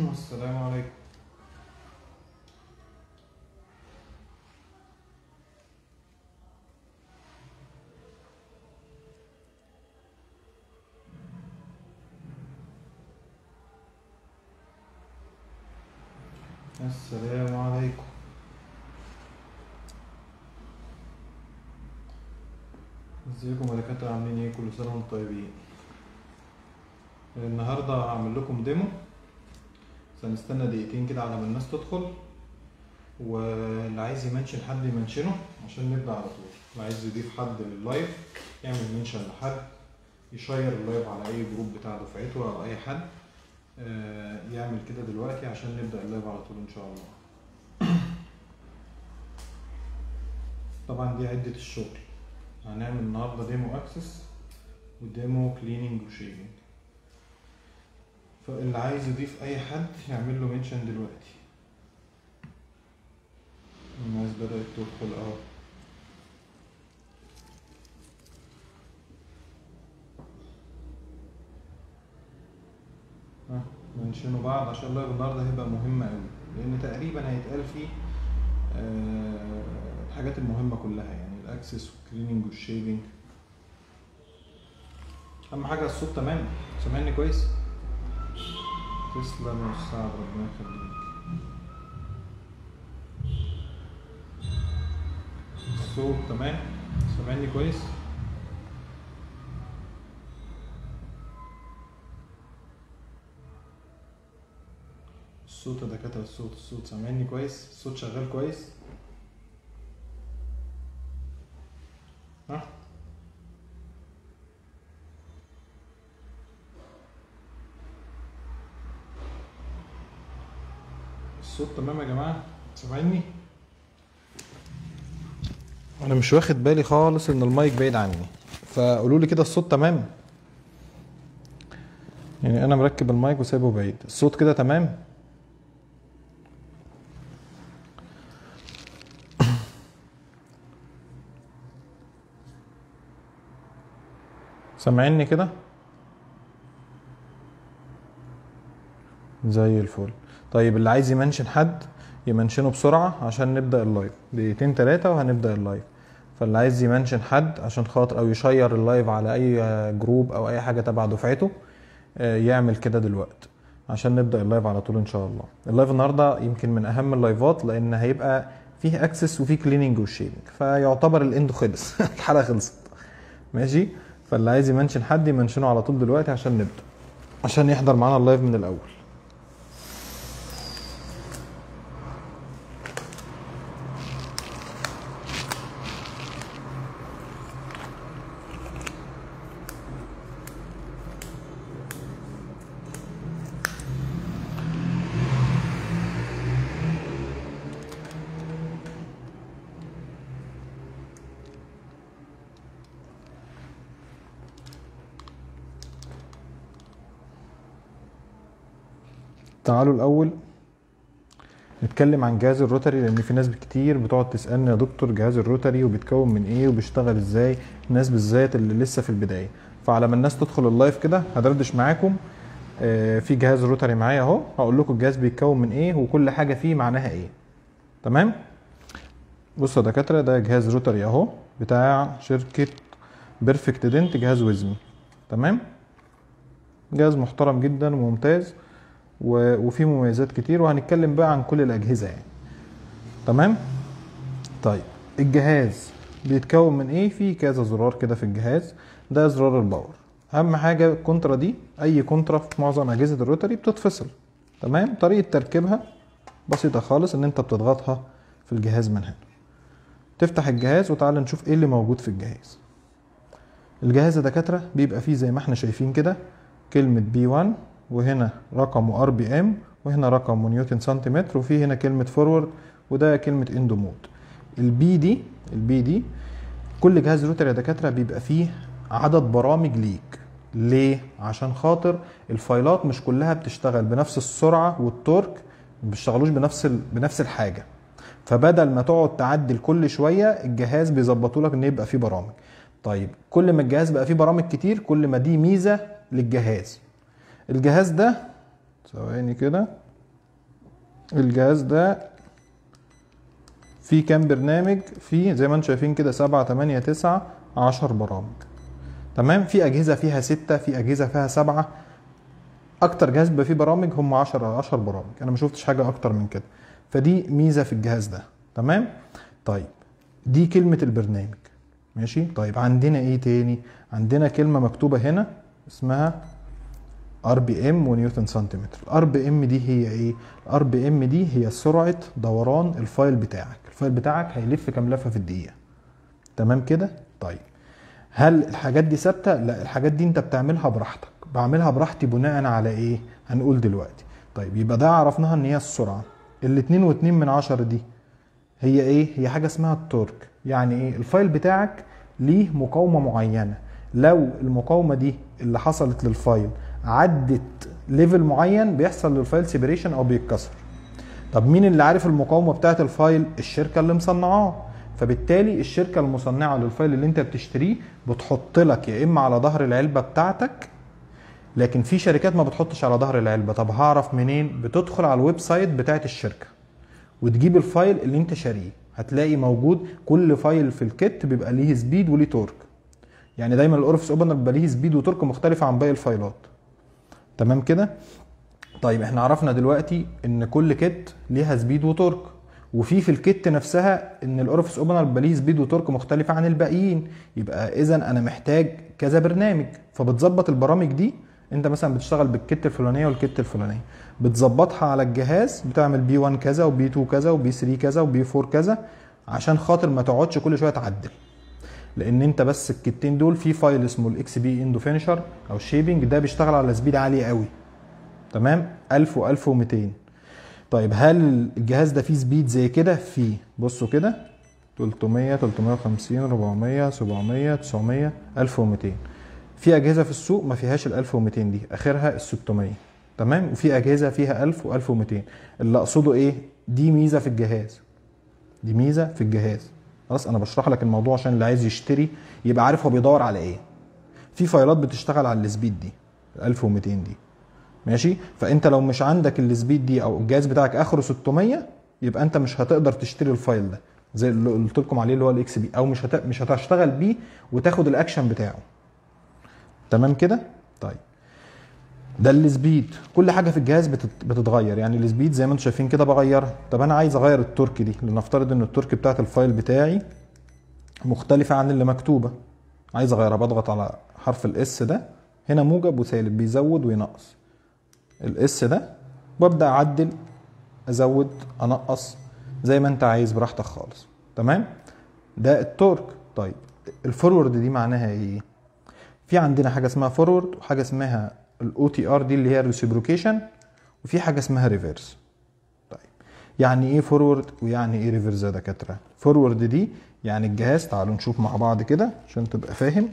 السلام عليكم السلام عليكم ازيكم يا دكاترة عاملين ايه كل سنة وانتم طيبين النهاردة هعمل لكم ديمو بس هنستنى دقيقتين كده على ما الناس تدخل واللي عايز يمنشن حد يمنشنه عشان نبدأ على طول اللي عايز يضيف حد لللايف يعمل منشن لحد يشير اللايف على اي جروب بتاع دفعته او اي حد آه، يعمل كده دلوقتي عشان نبدأ اللايف على طول ان شاء الله طبعا دي عدة الشغل هنعمل النهاردة ديمو اكسس وديمو كليننج وشيفنج فاللي عايز يضيف اي حد يعمل له منشن دلوقتي الناس بدأت تدخل اهو ها، منشنوا بعض عشان اللايف النهارده هيبقى مهم قوي لان تقريبا هيتقال فيه آه، الحاجات المهمة كلها يعني الاكسس والكليننج والشيفنج اهم حاجة الصوت تمام سامعني كويس تسلم يا استاذ ربنا يخليك الصوت تمام سامعني كويس الصوت يا دكاترة الصوت الصوت سامعني كويس الصوت شغال كويس ها الصوت تمام يا جماعة سامعني انا مش واخد بالي خالص ان المايك بعيد عني فقولوا لي كده الصوت تمام يعني انا مركب المايك وسايبه بعيد الصوت كده تمام سامعيني كده زي الفل طيب اللي عايز يمنشن حد يمنشنه بسرعة عشان نبدأ اللايف دقيقتين تلاتة وهنبدأ اللايف فاللي عايز يمنشن حد عشان خاطر او يشير اللايف على اي جروب او اي حاجة تبع دفعته آه، يعمل كده دلوقتي عشان نبدأ اللايف على طول ان شاء الله اللايف النهاردة يمكن من اهم اللايفات لان هيبقى فيه اكسس وفيه كليننج والشيفنج فيعتبر الاندو خلص الحلقة خلصت ماشي فاللي عايز يمنشن حد يمنشنه على طول دلوقتي عشان نبدأ عشان يحضر معانا اللايف من الاول تعالوا الاول نتكلم عن جهاز الروتري لان في ناس كتير بتقعد تسالني يا دكتور جهاز الروتري وبيتكون من ايه وبيشتغل ازاي الناس بالذات اللي لسه في البدايه فعلى ما الناس تدخل اللايف كده هدردش معاكم آه، في جهاز روتري معايا اهو هقول لكم الجهاز بيتكون من ايه وكل حاجه فيه معناها ايه تمام بصوا يا دكاتره ده جهاز روتري اهو بتاع شركه بيرفكت دنت جهاز وزمي تمام جهاز محترم جدا وممتاز و- وفيه مميزات كتير وهنتكلم بقى عن كل الاجهزه يعني تمام طيب الجهاز بيتكون من ايه في كذا زرار كده في الجهاز ده زرار الباور اهم حاجه الكونترا دي اي كونترا في معظم اجهزه الروتري بتتفصل تمام طريقه تركيبها بسيطه خالص ان انت بتضغطها في الجهاز من هنا تفتح الجهاز وتعالى نشوف ايه اللي موجود في الجهاز الجهاز يا دكاتره بيبقى فيه زي ما احنا شايفين كده كلمه بي 1 وهنا رقمه ار بي ام وهنا رقمه نيوتن سنتيمتر وفي هنا كلمه فورورد وده كلمه اندو مود البي دي البي دي كل جهاز روتر يا دكاتره بيبقى فيه عدد برامج ليك ليه عشان خاطر الفايلات مش كلها بتشتغل بنفس السرعه والتورك ما بيشتغلوش بنفس ال... بنفس الحاجه فبدل ما تقعد تعدل كل شويه الجهاز بيظبطوا لك ان يبقى فيه برامج طيب كل ما الجهاز بقى فيه برامج كتير كل ما دي ميزه للجهاز الجهاز ده ثواني كده الجهاز ده فيه كام برنامج فيه زي ما انتم شايفين كده سبعة تمانية تسعة عشر برامج تمام في اجهزة فيها ستة في اجهزة فيها سبعة اكتر جهاز بيبقى فيه برامج هم 10 10 برامج انا ما شفتش حاجه اكتر من كده فدي ميزه في الجهاز ده تمام طيب دي كلمه البرنامج ماشي طيب عندنا ايه تاني عندنا كلمه مكتوبه هنا اسمها ار بي ام ونيوتن سنتيمتر الار بي ام دي هي ايه الار بي ام دي هي سرعه دوران الفايل بتاعك الفايل بتاعك هيلف كام لفه في الدقيقه تمام كده طيب هل الحاجات دي ثابته لا الحاجات دي انت بتعملها براحتك بعملها براحتي بناء على ايه هنقول دلوقتي طيب يبقى ده عرفناها ان هي السرعه الاتنين واتنين من عشرة دي هي ايه هي حاجه اسمها التورك يعني ايه الفايل بتاعك ليه مقاومه معينه لو المقاومه دي اللي حصلت للفايل عدت ليفل معين بيحصل للفايل سيبريشن او بيتكسر طب مين اللي عارف المقاومه بتاعه الفايل الشركه اللي مصنعاه فبالتالي الشركه المصنعه للفايل اللي انت بتشتريه بتحط لك يا اما على ظهر العلبه بتاعتك لكن في شركات ما بتحطش على ظهر العلبه طب هعرف منين بتدخل على الويب سايت بتاعت الشركه وتجيب الفايل اللي انت شاريه هتلاقي موجود كل فايل في الكت بيبقى ليه سبيد وليه تورك يعني دايما الاورفس اوبنر بيبقى ليه سبيد وتورك مختلفه عن باقي الفايلات تمام كده طيب احنا عرفنا دلوقتي ان كل كت ليها سبيد وتورك وفي في الكت نفسها ان الاورفس اوبنر بيبقى ليه سبيد وتورك مختلفه عن الباقيين يبقى اذا انا محتاج كذا برنامج فبتظبط البرامج دي انت مثلا بتشتغل بالكت الفلانيه والكت الفلانيه بتظبطها على الجهاز بتعمل بي 1 كذا وبي 2 كذا وبي 3 كذا وبي 4 كذا عشان خاطر ما تقعدش كل شويه تعدل لان انت بس الكتين دول في فايل اسمه الاكس بي اندو فينشر او شيبنج ده بيشتغل على سبيد عاليه قوي تمام 1000 و1200 طيب هل الجهاز ده فيه سبيد زي كده فيه بصوا كده 300 350 400 700 900 1200 في اجهزه في السوق ما فيهاش ال 1200 دي اخرها ال 600 تمام وفي اجهزه فيها 1000 و1200 اللي اقصده ايه دي ميزه في الجهاز دي ميزه في الجهاز خلاص انا بشرح لك الموضوع عشان اللي عايز يشتري يبقى عارف هو بيدور على ايه في فايلات بتشتغل على السبيد دي ال 1200 دي ماشي فانت لو مش عندك السبيد دي او الجهاز بتاعك اخره 600 يبقى انت مش هتقدر تشتري الفايل ده زي اللي قلت لكم عليه اللي هو الاكس بي او مش هت... مش هتشتغل بيه وتاخد الاكشن بتاعه تمام كده طيب ده السبيد كل حاجه في الجهاز بتت... بتتغير يعني السبيد زي ما انتم شايفين كده بغيرها طب انا عايز اغير التورك دي لنفترض ان التورك بتاعت الفايل بتاعي مختلفه عن اللي مكتوبه عايز اغيرها بضغط على حرف الاس ده هنا موجب وسالب بيزود وينقص الاس ده وابدا اعدل ازود انقص زي ما انت عايز براحتك خالص تمام ده التورك طيب الفورورد دي معناها ايه في عندنا حاجه اسمها فورورد وحاجه اسمها الاو تي ار دي اللي هي الريسيبروكيشن وفي حاجه اسمها ريفيرس طيب يعني ايه فورورد ويعني ايه ريفيرس يا دكاتره فورورد دي يعني الجهاز تعالوا نشوف مع بعض كده عشان تبقى فاهم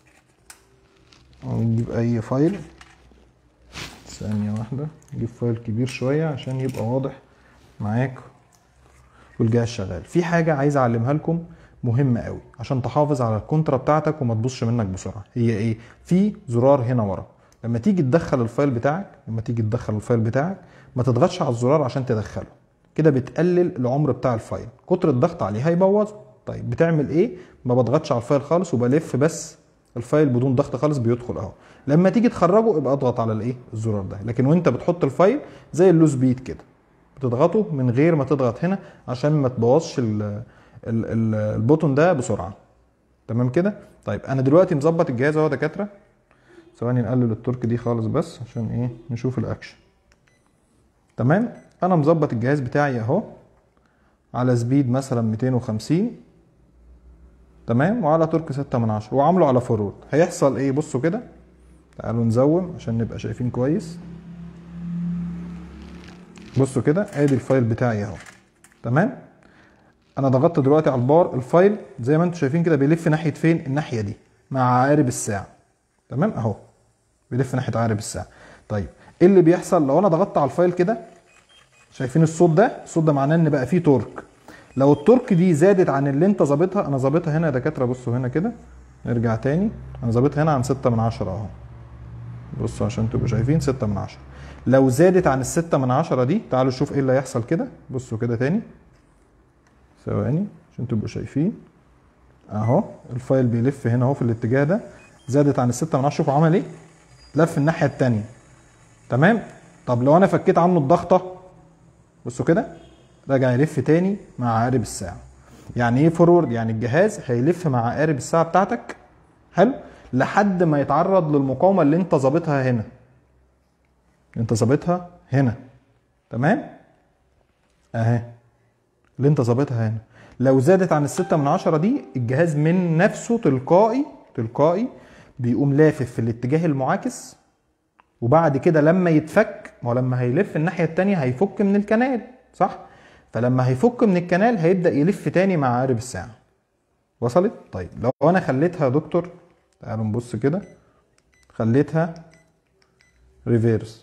ونجيب اي فايل ثانية واحدة نجيب فايل كبير شوية عشان يبقى واضح معاك والجهاز شغال في حاجة عايز اعلمها لكم مهمة قوي عشان تحافظ على الكونترا بتاعتك وما تبصش منك بسرعة هي ايه في زرار هنا ورا لما تيجي تدخل الفايل بتاعك لما تيجي تدخل الفايل بتاعك ما تضغطش على الزرار عشان تدخله كده بتقلل العمر بتاع الفايل كتر الضغط عليه هيبوظه طيب بتعمل ايه ما بضغطش على الفايل خالص وبلف بس الفايل بدون ضغط خالص بيدخل اهو لما تيجي تخرجه يبقى اضغط على الايه الزرار ده لكن وانت بتحط الفايل زي اللوز بيت كده بتضغطه من غير ما تضغط هنا عشان ما تبوظش ال- ال- ال- البوتون ده بسرعه تمام كده طيب انا دلوقتي مظبط الجهاز اهو يا دكاتره ثواني نقلل التورك دي خالص بس عشان ايه نشوف الاكشن تمام انا مظبط الجهاز بتاعي اهو على سبيد مثلا 250 تمام وعلى تورك 6 من 10 وعامله على فورورد هيحصل ايه بصوا كده تعالوا نزوم عشان نبقى شايفين كويس بصوا كده ادي الفايل بتاعي اهو تمام انا ضغطت دلوقتي على البار الفايل زي ما انتم شايفين كده بيلف ناحيه فين الناحيه دي مع عقارب الساعه تمام اهو بيلف ناحيه عقارب الساعه طيب ايه اللي بيحصل لو انا ضغطت على الفايل كده شايفين الصوت ده الصوت ده معناه ان بقى فيه تورك لو التورك دي زادت عن اللي انت ظابطها انا ظابطها هنا يا دكاتره بصوا هنا كده نرجع تاني انا ظابطها هنا عن 6 من 10 اهو بصوا عشان تبقوا شايفين 6 من 10 لو زادت عن الستة من عشرة دي تعالوا نشوف ايه اللي هيحصل كده بصوا كده تاني ثواني عشان تبقوا شايفين اهو الفايل بيلف هنا اهو في الاتجاه ده زادت عن الستة من عشرة شوفوا عمل ايه لف الناحية التانية تمام طب لو انا فكيت عنه الضغطة بصوا كده رجع يلف تاني مع عقارب الساعة يعني ايه فورورد يعني الجهاز هيلف مع عقارب الساعة بتاعتك حلو لحد ما يتعرض للمقاومة اللي انت ظابطها هنا انت ظابطها هنا تمام اهي اللي انت ظابطها هنا لو زادت عن الستة من عشرة دي الجهاز من نفسه تلقائي تلقائي بيقوم لافف في الاتجاه المعاكس وبعد كده لما يتفك ما هو لما هيلف الناحية التانية هيفك من الكنال صح؟ فلما هيفك من الكنال هيبدأ يلف تاني مع عقارب الساعة وصلت؟ طيب لو انا خليتها يا دكتور تعالوا نبص كده خليتها ريفيرس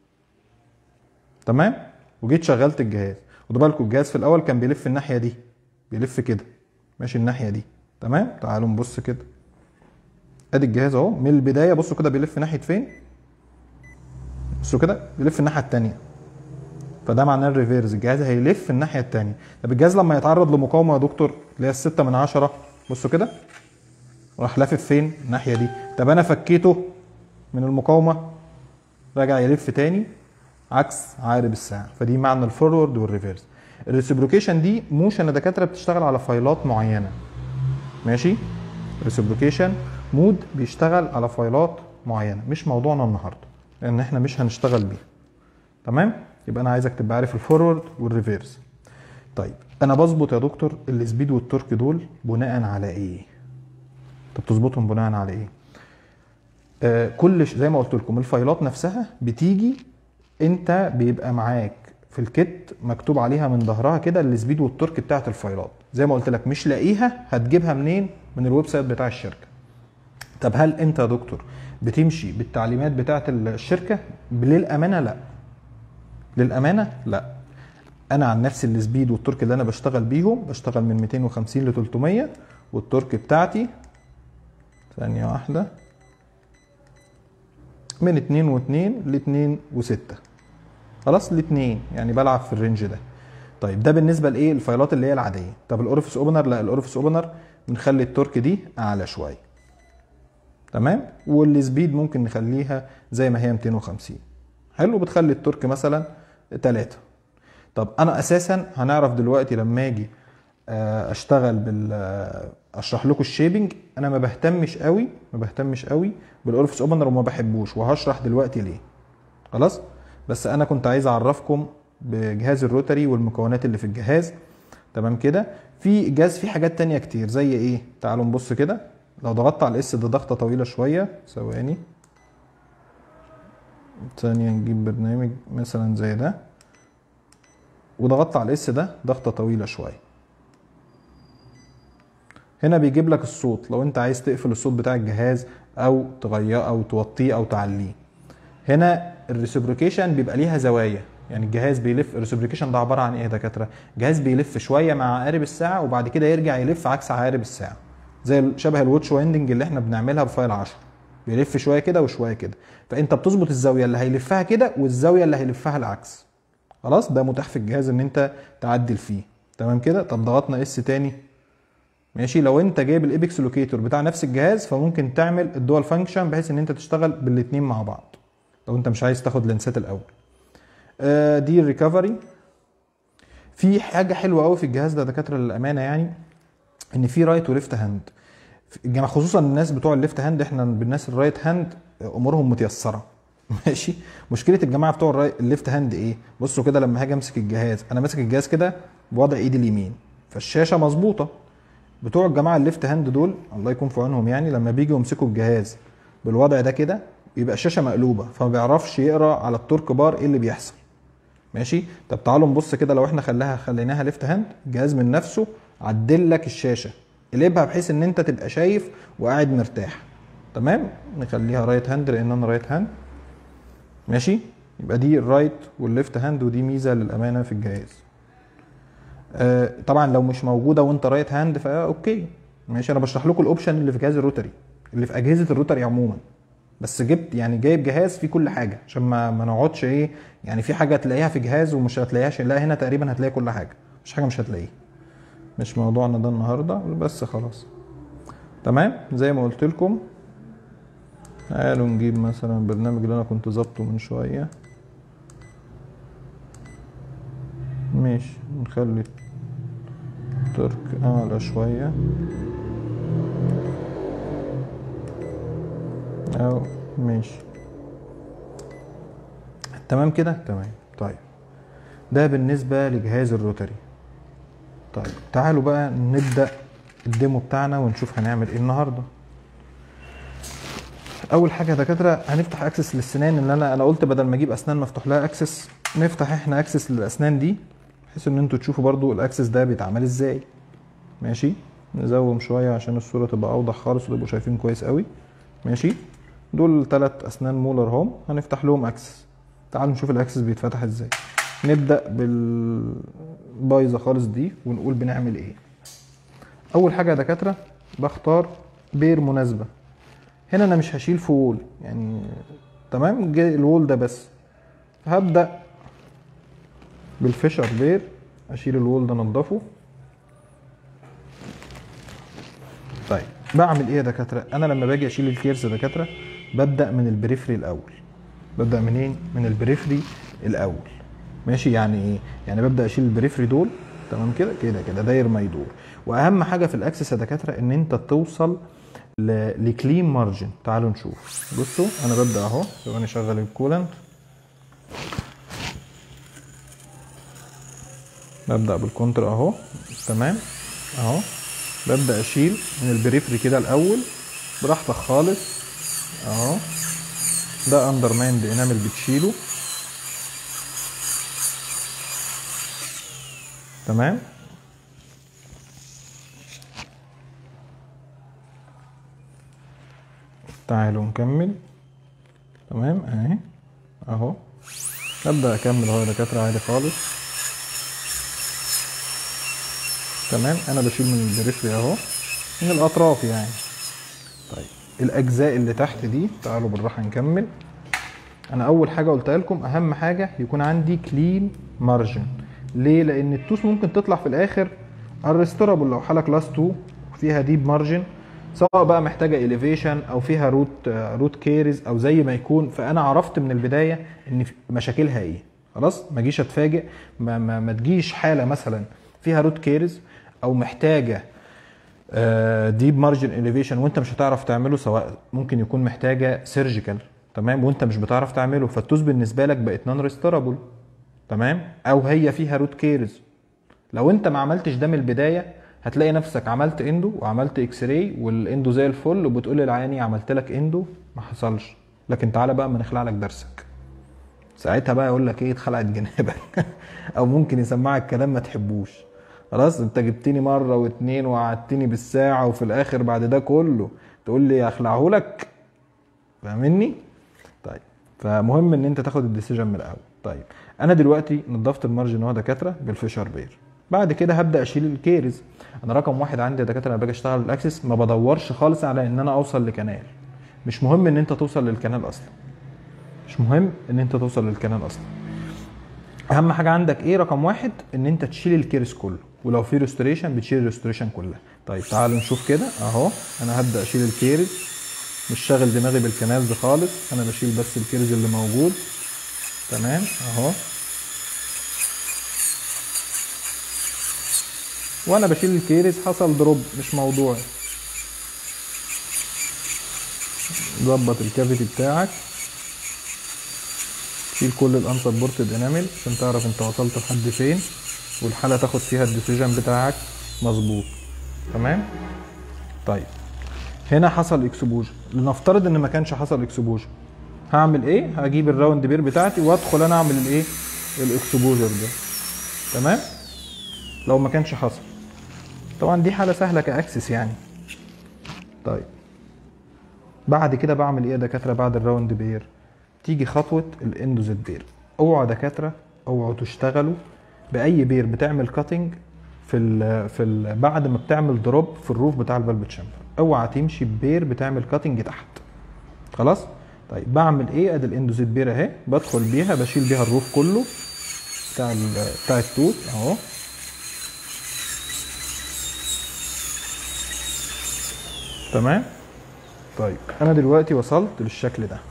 تمام؟ وجيت شغلت الجهاز خدوا بالكم الجهاز في الاول كان بيلف الناحية دي بيلف كده ماشي الناحية دي تمام؟ تعالوا نبص كده ادي الجهاز اهو من البداية بصوا كده بيلف ناحية فين؟ بصوا كده بيلف الناحيه الثانيه فده معناه الريفيرز الجهاز هيلف الناحيه الثانيه طب الجهاز لما يتعرض لمقاومه يا دكتور اللي هي الستة من عشرة بصوا كده راح لافف فين الناحيه دي طب انا فكيته من المقاومه رجع يلف تاني عكس عقارب الساعه فدي معنى الفورورد والريفيرس الريسبروكيشن دي موشن يا دكاتره بتشتغل على فايلات معينه ماشي ريسبروكيشن مود بيشتغل على فايلات معينه مش موضوعنا النهارده لان احنا مش هنشتغل بيه تمام يبقى انا عايزك تبقى عارف الفورورد والريفيرس طيب انا بظبط يا دكتور السبيد والتورك دول بناء على ايه طب بتظبطهم بناء على ايه آه كل ش- زي ما قلت لكم الفايلات نفسها بتيجي انت بيبقى معاك في الكت مكتوب عليها من ظهرها كده السبيد والتورك بتاعت الفايلات زي ما قلت لك مش لاقيها هتجيبها منين من الويب سايت بتاع الشركه طب هل انت يا دكتور بتمشي بالتعليمات بتاعه الشركه للامانه لا للامانه لا انا عن نفسي السبيد والتورك اللي انا بشتغل بيهم بشتغل من 250 ل 300 والتورك بتاعتي ثانيه واحده من 2 و2 ل 2 و6 خلاص الاثنين يعني بلعب في الرينج ده طيب ده بالنسبه لايه الفايلات اللي هي العاديه طب الاورفيس اوبنر لا الاورفيس اوبنر بنخلي التورك دي اعلى شويه تمام والسبيد ممكن نخليها زي ما هي 250 حلو بتخلي التورك مثلا 3 طب انا اساسا هنعرف دلوقتي لما اجي آه، اشتغل بال آه، اشرح لكم الشيبنج انا ما بهتمش قوي ما بهتمش قوي بالاورفيس اوبنر وما بحبوش وهشرح دلوقتي ليه خلاص بس انا كنت عايز اعرفكم بجهاز الروتري والمكونات اللي في الجهاز تمام كده في جهاز فيه حاجات تانية كتير زي ايه تعالوا نبص كده لو ضغطت على الاس ده ضغطه طويله شويه ثواني ثانيه نجيب برنامج مثلا زي ده وضغطت على الاس ده ضغطه طويله شويه هنا بيجيب لك الصوت لو انت عايز تقفل الصوت بتاع الجهاز او تغيره او توطيه او تعليه هنا الريسبريكيشن بيبقى ليها زوايا يعني الجهاز بيلف الريسبريكيشن ده عباره عن ايه يا دكاتره جهاز بيلف شويه مع عقارب الساعه وبعد كده يرجع يلف عكس عقارب الساعه زي ال- شبه الواتش وايندنج اللي احنا بنعملها بفايل 10 بيلف شويه كده وشويه كده فانت بتظبط الزاويه اللي هيلفها كده والزاويه اللي هيلفها العكس خلاص ده متاح في الجهاز ان انت تعدل فيه تمام كده طب ضغطنا اس تاني ماشي لو انت جايب الايبكس لوكيتور بتاع نفس الجهاز فممكن تعمل الدول فانكشن بحيث ان انت تشتغل بالاثنين مع بعض لو انت مش عايز تاخد لنسات الاول آه، دي الريكفري في حاجه حلوه قوي في الجهاز ده دكاتره للامانه يعني ان في رايت وليفت هاند الجماعه خصوصا الناس بتوع الليفت هاند احنا بالناس الرايت هاند امورهم متيسره ماشي مشكله الجماعه بتوع الراي- الليفت هاند ايه بصوا كده لما هاجي امسك الجهاز انا ماسك الجهاز كده بوضع ايدي اليمين فالشاشه مظبوطه بتوع الجماعه الليفت هاند دول الله يكون في عونهم يعني لما بيجوا يمسكوا الجهاز بالوضع ده كده يبقى الشاشه مقلوبه فما بيعرفش يقرا على التورك بار ايه اللي بيحصل ماشي طب تعالوا نبص كده لو احنا خلاها خليناها ليفت هاند الجهاز من نفسه عدل لك الشاشه قلبها بحيث ان انت تبقى شايف وقاعد مرتاح تمام نخليها رايت هاند لان انا رايت هاند ماشي يبقى دي الرايت والليفت هاند ودي ميزه للامانه في الجهاز آه طبعا لو مش موجوده وانت رايت هاند فا اوكي ماشي انا بشرح لكم الاوبشن اللي في جهاز الروتري اللي في اجهزه الروتري عموما بس جبت يعني جايب جهاز فيه كل حاجه عشان ما ما نقعدش ايه يعني في حاجه تلاقيها في جهاز ومش هتلاقيهاش لا هنا تقريبا هتلاقي كل حاجه مش حاجه مش هتلاقيها مش موضوعنا ده النهارده بس خلاص تمام زي ما قلت لكم تعالوا نجيب مثلا البرنامج اللي انا كنت ظابطه من شويه ماشي نخلي الترك اعلى شويه او ماشي تمام كده تمام طيب ده بالنسبه لجهاز الروتري طيب تعالوا بقى نبدا الديمو بتاعنا ونشوف هنعمل ايه النهارده اول حاجه يا دكاتره هنفتح اكسس للسنان اللي انا انا قلت بدل ما اجيب اسنان مفتوح لها اكسس نفتح احنا اكسس للاسنان دي بحيث ان انتوا تشوفوا برضو الاكسس ده بيتعمل ازاي ماشي نزوم شويه عشان الصوره تبقى اوضح خالص وتبقوا شايفين كويس قوي ماشي دول ثلاث اسنان مولر هم هنفتح لهم اكسس تعالوا نشوف الاكسس بيتفتح ازاي نبدا بالبايظه خالص دي ونقول بنعمل ايه اول حاجه يا دكاتره بختار بير مناسبه هنا انا مش هشيل في وول يعني تمام جاي الوول ده بس هبدا بالفيشر بير اشيل الوول ده انضفه طيب بعمل ايه يا دكاتره انا لما باجي اشيل الكيرس يا دكاتره ببدا من البريفري الاول ببدا منين من البريفري الاول ماشي يعني ايه يعني ببدا اشيل البريفري دول تمام كده كده كده داير ما يدور واهم حاجه في الاكسس يا دكاتره ان انت توصل ل- لكلين مارجن تعالوا نشوف بصوا انا ببدا اهو ثواني اشغل الكولنت ببدا بالكونتر اهو تمام اهو ببدا اشيل من البريفري كده الاول براحتك خالص اهو ده اندر مايند انامل بتشيله تمام تعالوا نكمل تمام اهي اهو ابدا اكمل اهو يا دكاتره عادي خالص تمام انا بشيل من البريفري اهو من الاطراف يعني طيب الاجزاء اللي تحت دي تعالوا بالراحه نكمل انا اول حاجه قلتها لكم اهم حاجه يكون عندي كلين مارجن ليه لان التوس ممكن تطلع في الاخر الريستورابل لو حاله كلاس 2 وفيها ديب مارجن سواء بقى محتاجه اليفيشن او فيها روت روت كيرز او زي ما يكون فانا عرفت من البدايه ان في- مشاكلها ايه خلاص ما اجيش اتفاجئ ما, ما, ما تجيش حاله مثلا فيها روت كيرز او محتاجه ديب مارجن اليفيشن وانت مش هتعرف تعمله سواء ممكن يكون محتاجه سيرجيكال تمام وانت مش بتعرف تعمله فالتوز بالنسبه لك بقت نون ريستورابل تمام او هي فيها روت كيرز لو انت ما عملتش ده من البدايه هتلاقي نفسك عملت اندو وعملت اكس راي والاندو زي الفل وبتقول للعياني عملت لك اندو ما حصلش لكن تعالى بقى ما نخلع لك درسك ساعتها بقى يقول لك ايه اتخلعت جنابك او ممكن يسمعك كلام ما تحبوش خلاص انت جبتني مره واتنين وقعدتني بالساعه وفي الاخر بعد ده كله تقول لي اخلعه لك فاهمني طيب فمهم ان انت تاخد الديسيجن من الاول طيب انا دلوقتي نضفت المارجن اهو دكاتره بالفيشر بير بعد كده هبدا اشيل الكيرز انا رقم واحد عندي يا دكاتره لما باجي اشتغل الاكسس ما بدورش خالص على ان انا اوصل لكنال مش مهم ان انت توصل للكنال اصلا مش مهم ان انت توصل للكنال اصلا اهم حاجه عندك ايه رقم واحد ان انت تشيل الكيرز كله ولو في ريستوريشن بتشيل الريستوريشن كلها طيب تعالوا نشوف كده اهو انا هبدا اشيل الكيرز مش شاغل دماغي بالكنالز خالص انا بشيل بس الكيرز اللي موجود تمام اهو وانا بشيل الكيرز حصل دروب مش موضوعي ظبط الكافيتي بتاعك شيل كل الانسبورتد انامل عشان تعرف انت وصلت لحد فين والحاله تاخد فيها الديسيجن بتاعك مظبوط تمام طيب هنا حصل اكسبوجن لنفترض ان ما كانش حصل اكسبوجن هعمل ايه هجيب الراوند بير بتاعتي وادخل انا اعمل الايه الاكسبوجر ده تمام لو ما كانش حصل طبعا دي حاله سهله كاكسس يعني طيب بعد كده بعمل ايه يا دكاتره بعد الراوند بير تيجي خطوه الاندوزيت بير اوعوا يا دكاتره اوعوا تشتغلوا باي بير بتعمل كاتنج في ال في ال بعد ما بتعمل دروب في الروف بتاع الفالف تشامبر اوعى تمشي ببير بتعمل كاتنج تحت خلاص طيب بعمل ايه ادي الاندوزيت بير اهي بدخل بيها بشيل بيها الروف كله بتاع ال- بتاع التوت اهو تمام طيب انا دلوقتي وصلت للشكل ده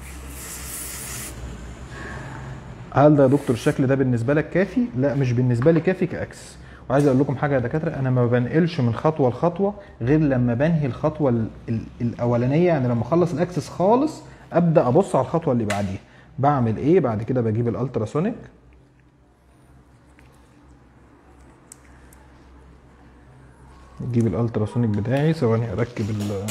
هل ده يا دكتور الشكل ده بالنسبه لك كافي لا مش بالنسبه لي كافي كاكس وعايز اقول لكم حاجه يا دكاتره انا ما بنقلش من خطوه لخطوه غير لما بنهي الخطوه ال- ال- الاولانيه يعني لما اخلص الاكسس خالص ابدا ابص على الخطوه اللي بعديها بعمل ايه بعد كده بجيب الالتراسونيك نجيب الالتراسونيك بتاعي ثواني اركب ال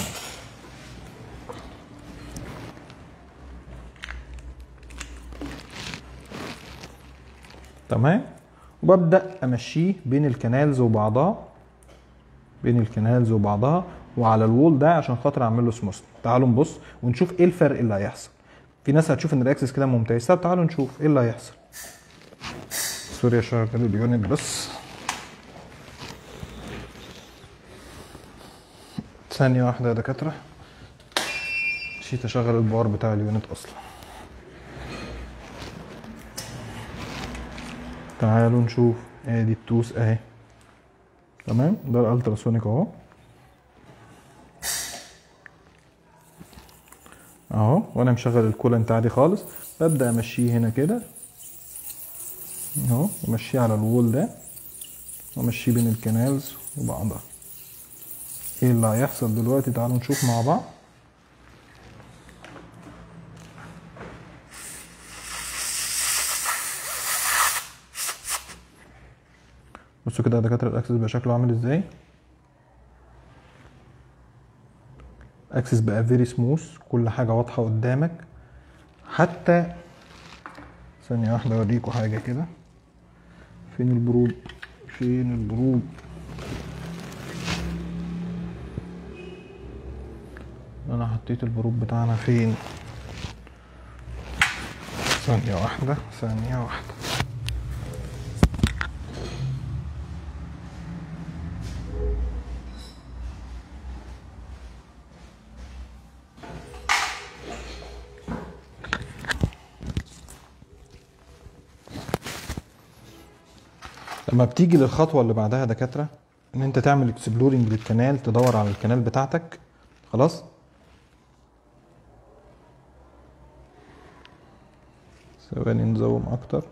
تمام وببدا امشيه بين الكنالز وبعضها بين الكنالز وبعضها وعلى الوول ده عشان خاطر اعمل له سموث تعالوا نبص ونشوف ايه الفرق اللي هيحصل في ناس هتشوف ان الاكسس كده ممتاز طب تعالوا نشوف ايه اللي هيحصل سوري اشغل اليونت بس ثانية واحدة يا دكاترة نسيت اشغل الباور بتاع اليونت اصلا تعالوا نشوف ادي التوس اهي تمام ده الالتراسونيك اهو اهو وانا مشغل الكولنت عادي خالص ببدا امشيه هنا كده اهو امشيه على الوول ده وامشيه بين الكنالز وبعضها ايه اللي هيحصل دلوقتي تعالوا نشوف مع بعض بصوا كده يا دكاتره الاكسس بقى شكله عامل ازاي اكسس بقى فيري سموث كل حاجه واضحه قدامك حتى ثانيه واحده اوريكم حاجه كده فين البروب فين البروب انا حطيت البروب بتاعنا فين ثانيه واحده ثانيه واحده لما بتيجي للخطوه اللي بعدها يا دكاتره ان انت تعمل اكسبلورنج للكنال تدور على الكنال بتاعتك خلاص ثواني نزوم اكتر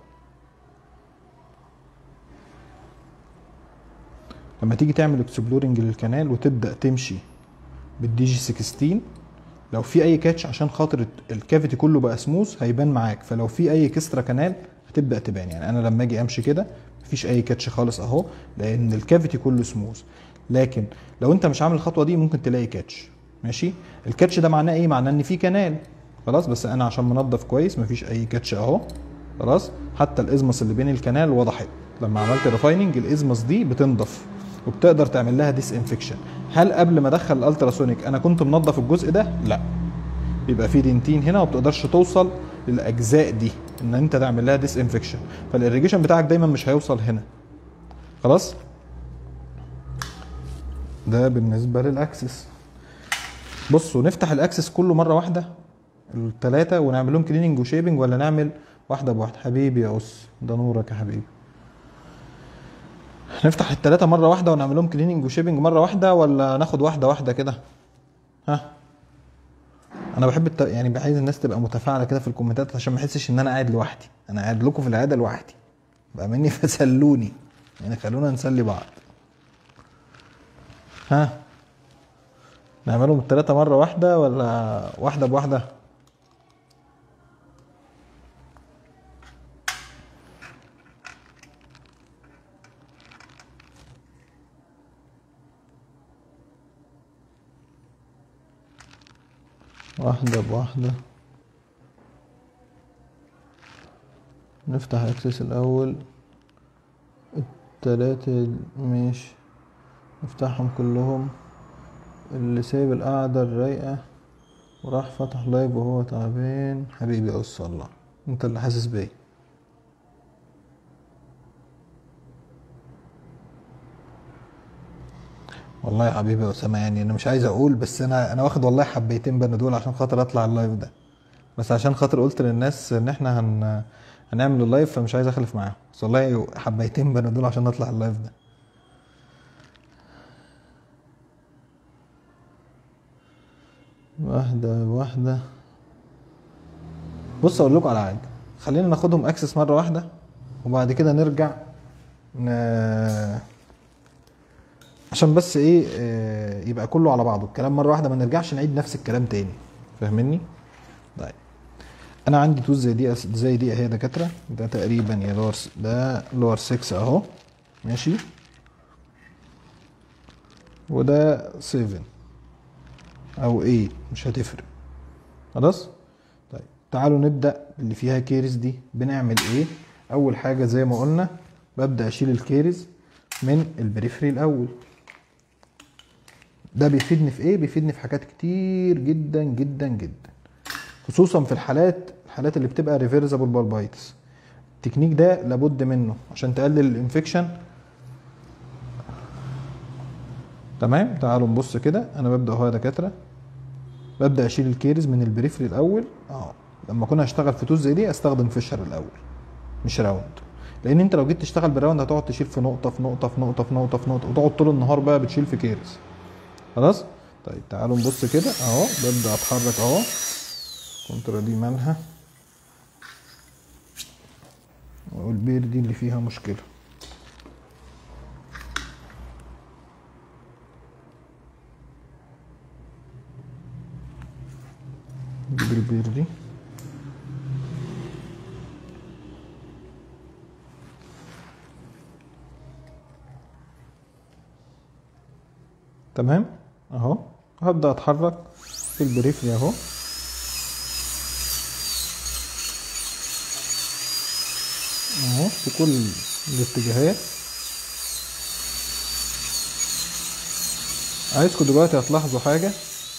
لما تيجي تعمل اكسبلورنج للكنال وتبدا تمشي بالدي جي 16 لو في اي كاتش عشان خاطر الكافيتي كله بقى سموث هيبان معاك فلو في اي كسترا كنال هتبدا تبان يعني انا لما اجي امشي كده مفيش اي كاتش خالص اهو لان الكافيتي كله سموث لكن لو انت مش عامل الخطوه دي ممكن تلاقي كاتش ماشي الكاتش ده معناه ايه معناه ان في كنال خلاص بس انا عشان منضف كويس مفيش اي كاتش اهو خلاص حتى الازمس اللي بين الكنال وضحت لما عملت ريفايننج الازمس دي بتنضف وبتقدر تعمل لها ديس انفكشن هل قبل ما ادخل الالتراسونيك انا كنت منضف الجزء ده لا بيبقى في دنتين هنا وما بتقدرش توصل للاجزاء دي ان انت تعمل لها ديس انفكشن فالاريجيشن بتاعك دايما مش هيوصل هنا خلاص ده بالنسبه للاكسس بصوا نفتح الاكسس كله مره واحده الثلاثه ونعمل لهم كليننج وشيبنج ولا نعمل واحده بواحده حبيبي يا اس ده نورك يا حبيبي نفتح الثلاثه مره واحده ونعمل لهم كليننج وشيبنج مره واحده ولا ناخد واحده واحده كده ها انا بحب الت... يعني عايز الناس تبقى متفاعله كده في الكومنتات عشان ما احسش ان انا قاعد لوحدي انا قاعد لكم في العياده لوحدي بقى مني فسلوني يعني خلونا نسلي بعض ها نعملهم الثلاثه مره واحده ولا واحده بواحده واحدة بواحدة نفتح اكسس الاول التلاتة ماشي نفتحهم كلهم اللي سايب القعدة الرايقة وراح فتح لايف وهو تعبان حبيبي يا أس الله انت اللي حاسس بيا والله يا حبيبي يا اسامه يعني انا مش عايز اقول بس انا انا واخد والله حبيتين بنادول عشان خاطر اطلع اللايف ده بس عشان خاطر قلت للناس ان احنا هن... هنعمل اللايف فمش عايز اخلف معاهم بس والله حبيتين بنادول عشان نطلع اللايف ده واحدة واحدة بص اقول لكم على حاجة خلينا ناخدهم اكسس مرة واحدة وبعد كده نرجع ن... عشان بس ايه آه، يبقى كله على بعضه الكلام مرة واحدة ما نرجعش نعيد نفس الكلام تاني فاهمني؟ طيب انا عندي توز زي دي زي دي اهي يا دكاتره ده تقريبا يا لور ده لور 6 اهو ماشي وده 7 او 8 مش هتفرق خلاص طيب تعالوا نبدا اللي فيها كيرز دي بنعمل ايه اول حاجه زي ما قلنا ببدا اشيل الكيرز من البريفري الاول ده بيفيدني في ايه بيفيدني في حاجات كتير جدا جدا جدا خصوصا في الحالات الحالات اللي بتبقى ريفيرسبل بالبايتس التكنيك ده لابد منه عشان تقلل الانفكشن تمام تعالوا نبص كده انا ببدا اهو يا دكاتره ببدا اشيل الكيرز من البريفري الاول اه لما اكون هشتغل في توز زي دي استخدم فيشر الاول مش راوند لان انت لو جيت تشتغل براوند هتقعد تشيل في نقطه في نقطه في نقطه في نقطه في نقطه وتقعد طول النهار بقى بتشيل في كيرز خلاص طيب تعالوا نبص كده اهو ببدا اتحرك اهو كونترا دي مالها والبير دي اللي فيها مشكله نجيب البير دي تمام اهو هبدا اتحرك في البريفري اهو اهو في كل الاتجاهات عايزكم دلوقتي هتلاحظوا حاجه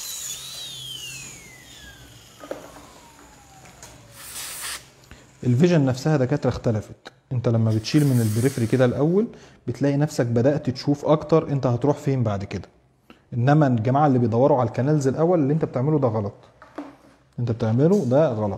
الفيجن نفسها دكاتره اختلفت انت لما بتشيل من البريفري كده الاول بتلاقي نفسك بدات تشوف اكتر انت هتروح فين بعد كده انما الجماعه اللي بيدوروا على الكنالز الاول اللي انت بتعمله ده غلط انت بتعمله ده غلط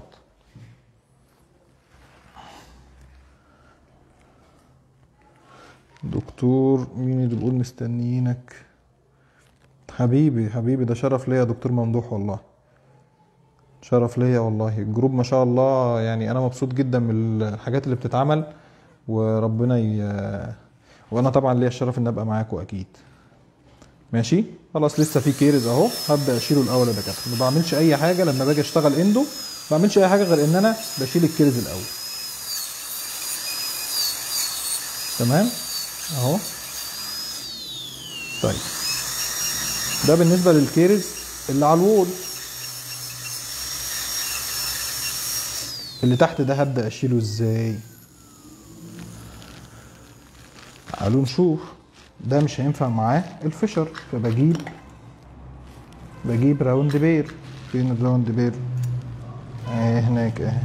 دكتور مين اللي بيقول مستنيينك حبيبي حبيبي ده شرف ليا يا دكتور ممدوح والله شرف ليا والله الجروب ما شاء الله يعني انا مبسوط جدا من الحاجات اللي بتتعمل وربنا ي... وانا طبعا ليا الشرف ان ابقى معاكم اكيد ماشي خلاص لسه في كيرز اهو هبدا اشيله الاول يا دكاتره ما بعملش اي حاجه لما باجي اشتغل اندو ما بعملش اي حاجه غير ان انا بشيل الكيرز الاول تمام اهو طيب ده بالنسبه للكيرز اللي على الوول اللي تحت ده هبدا اشيله ازاي تعالوا نشوف ده مش هينفع معاه الفشر فبجيب بجيب راوند بير فين الراوند بير اهي هناك اهي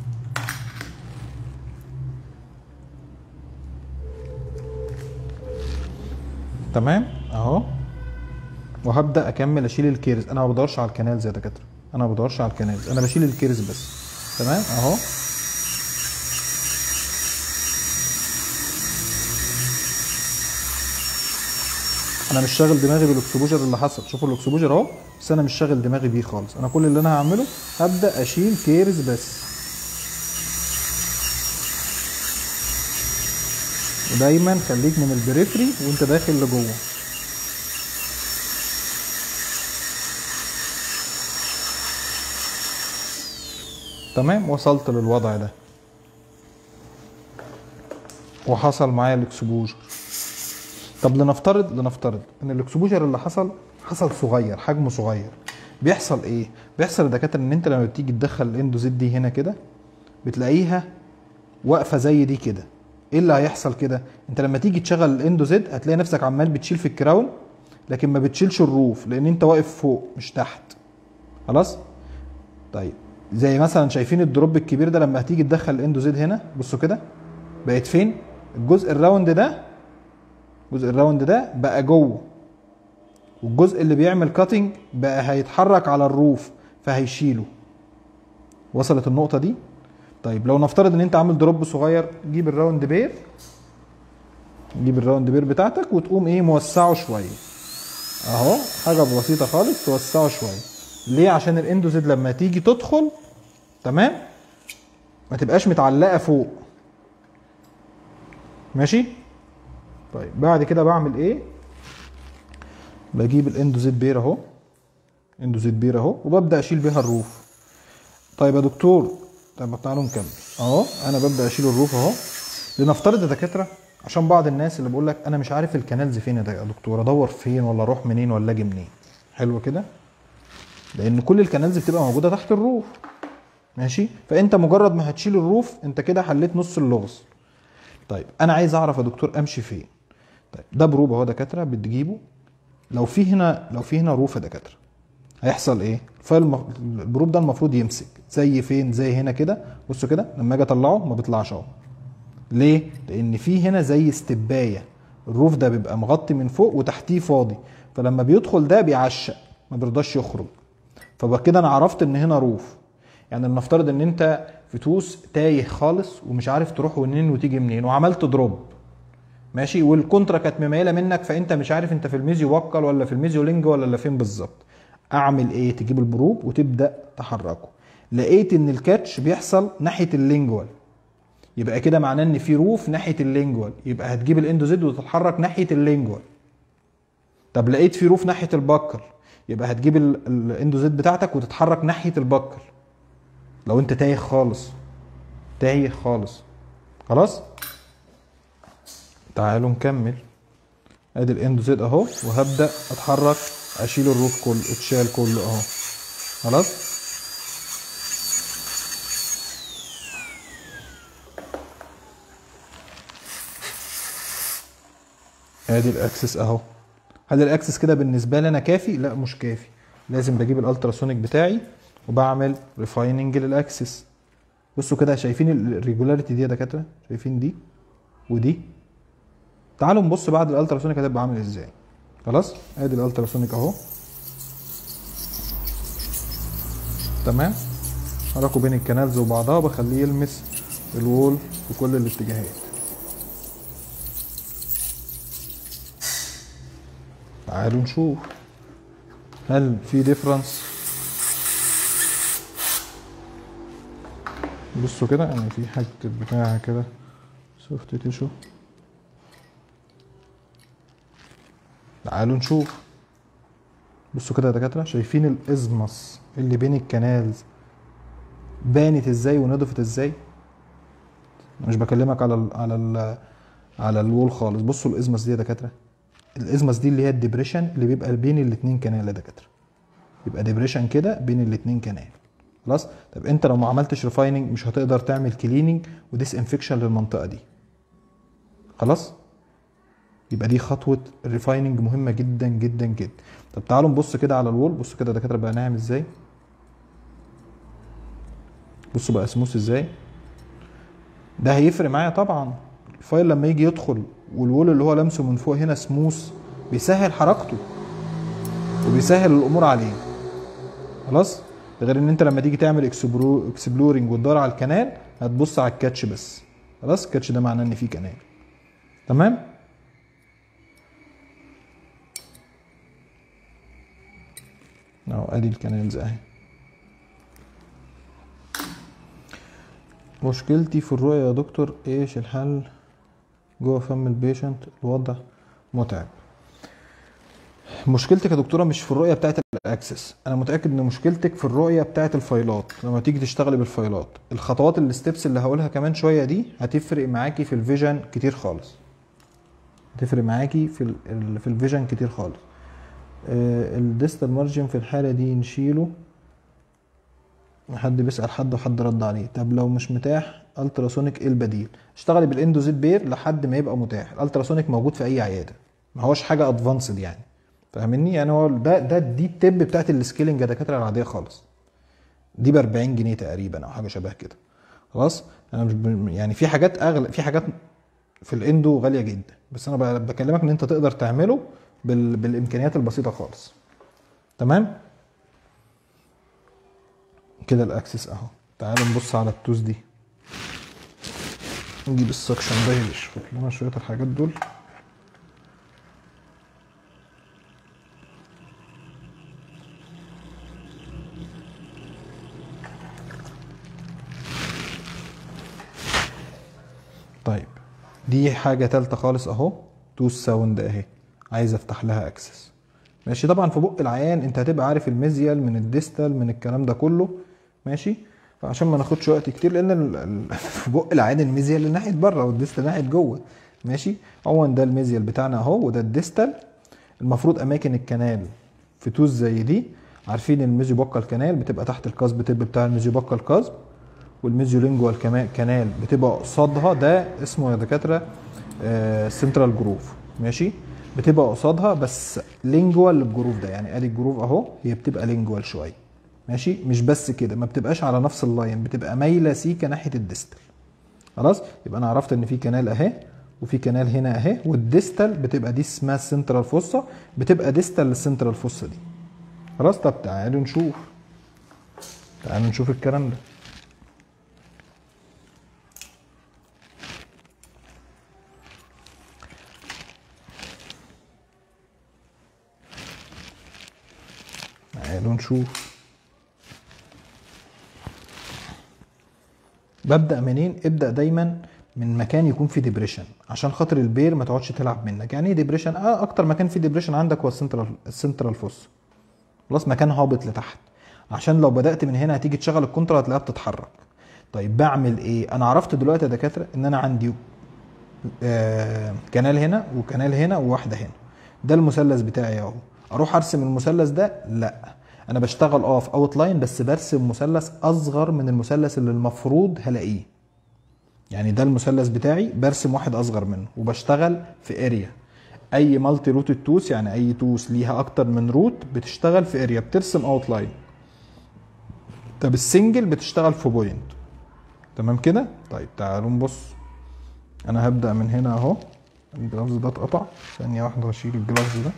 تمام اهو وهبدا اكمل اشيل الكيرز انا ما بدورش على الكنال زي دكاتره انا ما بدورش على الكنالز انا بشيل الكيرز بس تمام اهو انا مش شاغل دماغي بالاكسبوجر اللي حصل شوفوا الاكسبوجر اهو بس انا مش شاغل دماغي بيه خالص انا كل اللي انا هعمله هبدا اشيل كيرز بس ودايما خليك من البريفري وانت داخل لجوه تمام وصلت للوضع ده وحصل معايا الاكسبوجر طب لنفترض لنفترض ان الاكسبوجر اللي حصل حصل صغير حجمه صغير بيحصل ايه بيحصل يا دكاتره ان انت لما بتيجي تدخل الاندوزيت دي هنا كده بتلاقيها واقفه زي دي كده ايه اللي هيحصل كده انت لما تيجي تشغل الاندوزيت هتلاقي نفسك عمال بتشيل في الكراون لكن ما بتشيلش الروف لان انت واقف فوق مش تحت خلاص طيب زي مثلا شايفين الدروب الكبير ده لما هتيجي تدخل الاندوزيد هنا بصوا كده بقت فين الجزء الراوند ده الجزء الراوند ده بقى جوه والجزء اللي بيعمل كاتنج بقى هيتحرك على الروف فهيشيله وصلت النقطه دي طيب لو نفترض ان انت عامل دروب صغير جيب الراوند بير جيب الراوند بير بتاعتك وتقوم ايه موسعه شويه اهو حاجه بسيطه خالص توسعه شويه ليه عشان الاندوزيد لما تيجي تدخل تمام ما تبقاش متعلقه فوق ماشي طيب بعد كده بعمل ايه بجيب الاندوزيد بير اهو اندوزيد بير اهو وببدا اشيل بيها الروف طيب يا دكتور طب تعالوا نكمل اهو انا ببدا اشيل الروف اهو لنفترض يا دكاتره عشان بعض الناس اللي بقول لك انا مش عارف الكنالز فين يا دكتور ادور فين ولا اروح منين ولا اجي منين حلو كده لان كل الكنالز بتبقى موجوده تحت الروف ماشي فانت مجرد ما هتشيل الروف انت كده حليت نص اللغز طيب انا عايز اعرف يا دكتور امشي فين طيب ده بروب اهو دكاتره بتجيبه لو في هنا لو في هنا روف يا دكاتره هيحصل ايه الفايل المف... البروب ده المفروض يمسك زي فين زي هنا كده بصوا كده لما اجي اطلعه ما بيطلعش اهو ليه لان في هنا زي استبايه الروف ده بيبقى مغطي من فوق وتحتيه فاضي فلما بيدخل ده بيعشق ما بيرضاش يخرج فبقى كده انا عرفت ان هنا روف يعني نفترض ان انت في توس تايه خالص ومش عارف تروح منين وتيجي منين وعملت دروب ماشي والكونترا كانت مميله منك فانت مش عارف انت في الميزيو وكل ولا في الميزيو لينج ولا فين بالظبط اعمل ايه تجيب البروب وتبدا تحركه لقيت ان الكاتش بيحصل ناحيه اللينجوال يبقى كده معناه ان في روف ناحيه اللينجوال يبقى هتجيب الاندوزيد وتتحرك ناحيه اللينجوال طب لقيت في روف ناحيه البكر يبقى هتجيب الاندوزيد بتاعتك وتتحرك ناحيه البكر لو انت تايه خالص تايه خالص خلاص تعالوا نكمل ادي الاندوزيد اهو وهبدا اتحرك اشيل الروف كله اتشال كله اهو خلاص ادي الاكسس اهو هل الاكسس كده بالنسبه لي انا كافي لا مش كافي لازم بجيب الالتراسونيك بتاعي وبعمل ريفايننج للاكسس بصوا كده شايفين الريجولاريتي دي يا دكاتره شايفين دي ودي تعالوا نبص بعد الالتراسونيك هتبقى عامل ازاي خلاص ادي الالتراسونيك اهو تمام حركوا بين الكنالز وبعضها بخليه يلمس الوول في كل الاتجاهات تعالوا نشوف هل في ديفرنس بصوا كده يعني في حاجة بتاع كده سوفت تيشو تعالوا نشوف بصوا كده يا دكاتره شايفين الازمس اللي بين الكنالز بانت ازاي ونضفت ازاي مش بكلمك على ال على ال على الوول خالص بصوا الازمس دي يا دكاتره الازمس دي اللي هي الديبريشن اللي بيبقى بين الاتنين كنال يا دكاتره يبقى ديبريشن كده بين الاتنين كنال خلاص طب انت لو ما عملتش ريفايننج مش هتقدر تعمل كليننج وديس انفكشن للمنطقه دي خلاص يبقى دي خطوه الريفايننج مهمه جدا جدا جدا طب تعالوا نبص كده على الوول بصوا كده دكاتره بقى ناعم ازاي بصوا بقى سموث ازاي ده هيفرق معايا طبعا الفايل لما يجي يدخل والوول اللي هو لمسه من فوق هنا سموث بيسهل حركته وبيسهل الامور عليه خلاص غير ان انت لما تيجي تعمل اكسبلو اكسبلورنج وتدور على الكنال هتبص على الكاتش بس خلاص الكاتش ده معناه ان في كنال تمام اهو ادي الكنالز اهي مشكلتي في الرؤية يا دكتور ايش الحل جوه فم البيشنت الوضع متعب مشكلتك يا دكتوره مش في الرؤيه بتاعت الاكسس انا متاكد ان مشكلتك في الرؤيه بتاعت الفايلات لما تيجي تشتغلي بالفايلات الخطوات الستبس اللي هقولها كمان شويه دي هتفرق معاكي في الفيجن كتير خالص هتفرق معاكي في ال في الفيجن كتير خالص الديستال مارجن في الحاله دي نشيله حد بيسال حد وحد رد عليه طب لو مش متاح التراسونيك ايه البديل اشتغلي بالاندوزيت بير لحد ما يبقى متاح الالتراسونيك موجود في اي عياده ما هوش حاجه ادفانسد يعني فاهمني يعني هو ده ده دي التب بتاعت السكيلنج الدكاتره العاديه خالص دي ب 40 جنيه تقريبا او حاجه شبه كده خلاص انا مش يعني في حاجات اغلى في حاجات في الاندو غاليه جدا بس انا بكلمك ان انت تقدر تعمله بال... بالامكانيات البسيطه خالص تمام كده الاكسس اهو تعالوا نبص على التوز دي نجيب السكشن ده يشفط لنا شويه الحاجات دول طيب دي حاجه تالته خالص اهو توز ساوند اهي عايز افتح لها اكسس ماشي طبعا في بق العيان انت هتبقى عارف الميزيال من الديستال من الكلام ده كله ماشي فعشان ما ناخدش وقت كتير لان ال- ال- في بق العيان الميزيال اللي ناحيه بره والديستال ناحيه جوه ماشي عموما ده الميزيال بتاعنا اهو وده الديستال المفروض اماكن الكنال في توز زي دي عارفين الميزيو بوكال كانال بتبقى تحت القصب تب بتاع الميزيو بوكال قصب والميزيو لينجوال كما- كانال بتبقى قصادها ده اسمه يا دكاتره سنترال جروف ماشي بتبقى قصادها بس لينجوال للجروف ده يعني ادي الجروف اهو هي بتبقى لينجوال شويه ماشي مش بس كده ما بتبقاش على نفس اللاين بتبقى مايله سيكه ناحيه الديستال خلاص يبقى انا عرفت ان في كنال اهي وفي كنال هنا اهي والديستال بتبقى دي اسمها السنترال فوسا بتبقى ديستال للسنترال فوسا دي خلاص طب تعالوا نشوف تعالوا نشوف الكلام ده تعالوا نشوف ببدا منين ابدا دايما من مكان يكون فيه ديبريشن عشان خاطر البير ما تقعدش تلعب منك يعني ايه ديبريشن اه اكتر مكان فيه ديبريشن عندك هو السنترال السنترال فوس خلاص مكان هابط لتحت عشان لو بدات من هنا هتيجي تشغل الكونترا هتلاقيها بتتحرك طيب بعمل ايه انا عرفت دلوقتي يا دكاتره ان انا عندي آه كنال هنا وكنال هنا وواحده هنا ده المثلث بتاعي اهو اروح ارسم المثلث ده لا انا بشتغل اه في اوت لاين بس برسم مثلث اصغر من المثلث اللي المفروض هلاقيه يعني ده المثلث بتاعي برسم واحد اصغر منه وبشتغل في اريا اي مالتي روت توس يعني اي توس ليها اكتر من روت بتشتغل في اريا بترسم اوت لاين طب السنجل بتشتغل في بوينت تمام كده طيب تعالوا نبص انا هبدا من هنا اهو الجلافز ده اتقطع ثانيه واحده واشيل الجلافز ده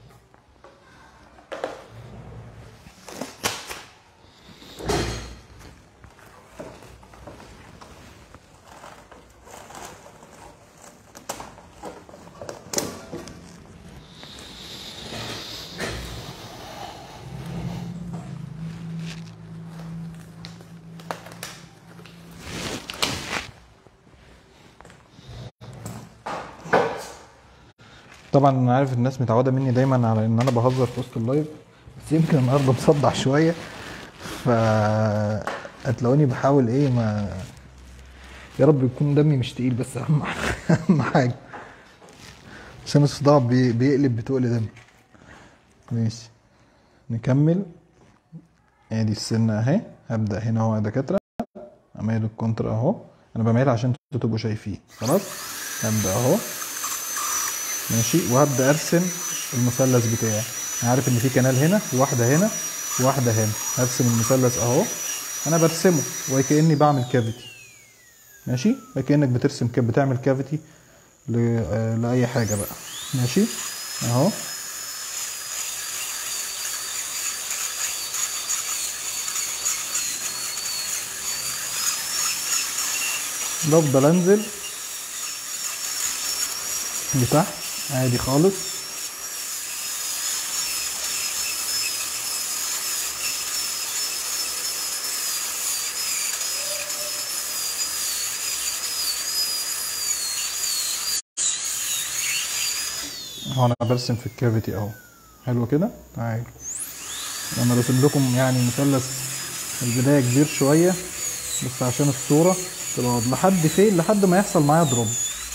طبعا انا عارف الناس متعوده مني دايما على ان انا بهزر في وسط اللايف بس يمكن النهارده مصدع شويه ف هتلاقوني بحاول ايه ما يا رب يكون دمي مش تقيل بس اهم اهم حاجه عشان الصداع بي... بيقلب بتقل دم ماشي نكمل ادي السنه اهي هبدا هنا اهو يا دكاتره اميل الكونتر اهو انا بميل عشان انتوا تبقوا شايفين خلاص هبدا اهو ماشي وهبدا ارسم المثلث بتاعي انا عارف ان في كنال هنا وواحده هنا وواحده هنا هرسم المثلث اهو انا برسمه وكاني بعمل كافيتي ماشي وكانك بترسم كده بتعمل كافيتي ل... آه، لاي حاجه بقى ماشي اهو بفضل انزل لتحت عادي خالص اهو انا برسم في الكافيتي اهو حلو كده تعالوا انا رسم لكم يعني مثلث في البدايه كبير شويه بس عشان الصوره تبقى واضحة. لحد فين لحد ما يحصل معايا دروب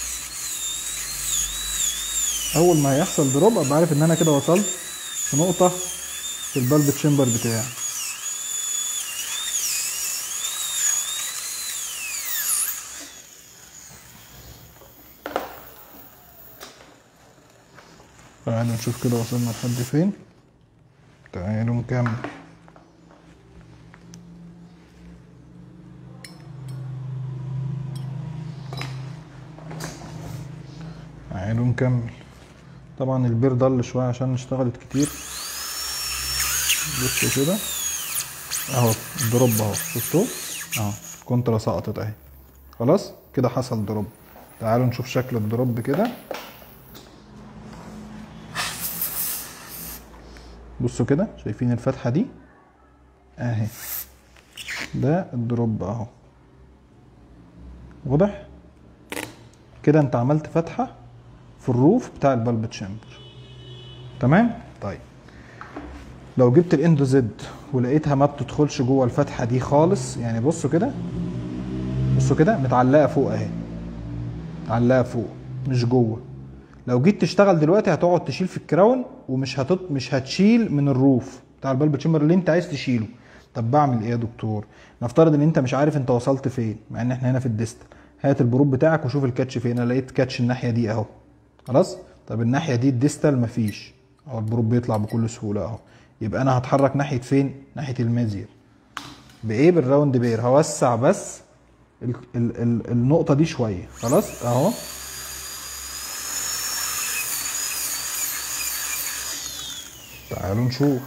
اول ما هيحصل دروب ابقى عارف ان انا كده وصلت في نقطه في البلب تشامبر بتاعي تعالوا نشوف كده وصلنا لحد فين تعالوا نكمل تعالوا نكمل طبعا البير ضل شوية عشان اشتغلت كتير بصوا كده اهو الدروب اهو شفتوه اهو كونترا سقطت اهي خلاص كده حصل دروب تعالوا نشوف شكل الدروب كده بصوا كده شايفين الفتحة دي اهي ده الدروب اهو واضح كده انت عملت فتحة في الروف بتاع البلب تشامبر تمام طيب لو جبت الاندو زد ولقيتها ما بتدخلش جوه الفتحة دي خالص يعني بصوا كده بصوا كده متعلقة فوق اهي متعلقة فوق مش جوه لو جيت تشتغل دلوقتي هتقعد تشيل في الكراون ومش هتط... مش هتشيل من الروف بتاع البلب تشامبر اللي انت عايز تشيله طب بعمل ايه يا دكتور نفترض ان انت مش عارف انت وصلت فين مع ان احنا هنا في الديستال هات البروب بتاعك وشوف الكاتش فين انا لقيت كاتش الناحيه دي اهو خلاص طب الناحيه دي الديستال مفيش اهو البروب بيطلع بكل سهوله اهو يبقى انا هتحرك ناحيه فين ناحيه الميزير بايه بالراوند بير هوسع بس ال ال ال النقطه دي شويه خلاص اهو تعالوا نشوف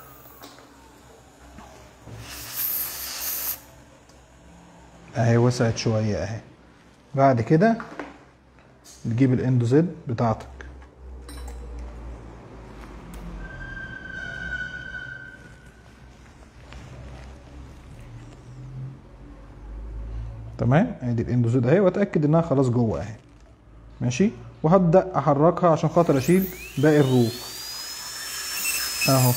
اهي وسعت شويه اهي بعد كده تجيب الاندو زد بتاعتك تمام ادي الاندو زد اهي واتاكد انها خلاص جوه اهي ماشي وهبدا احركها عشان خاطر اشيل باقي الروف اهو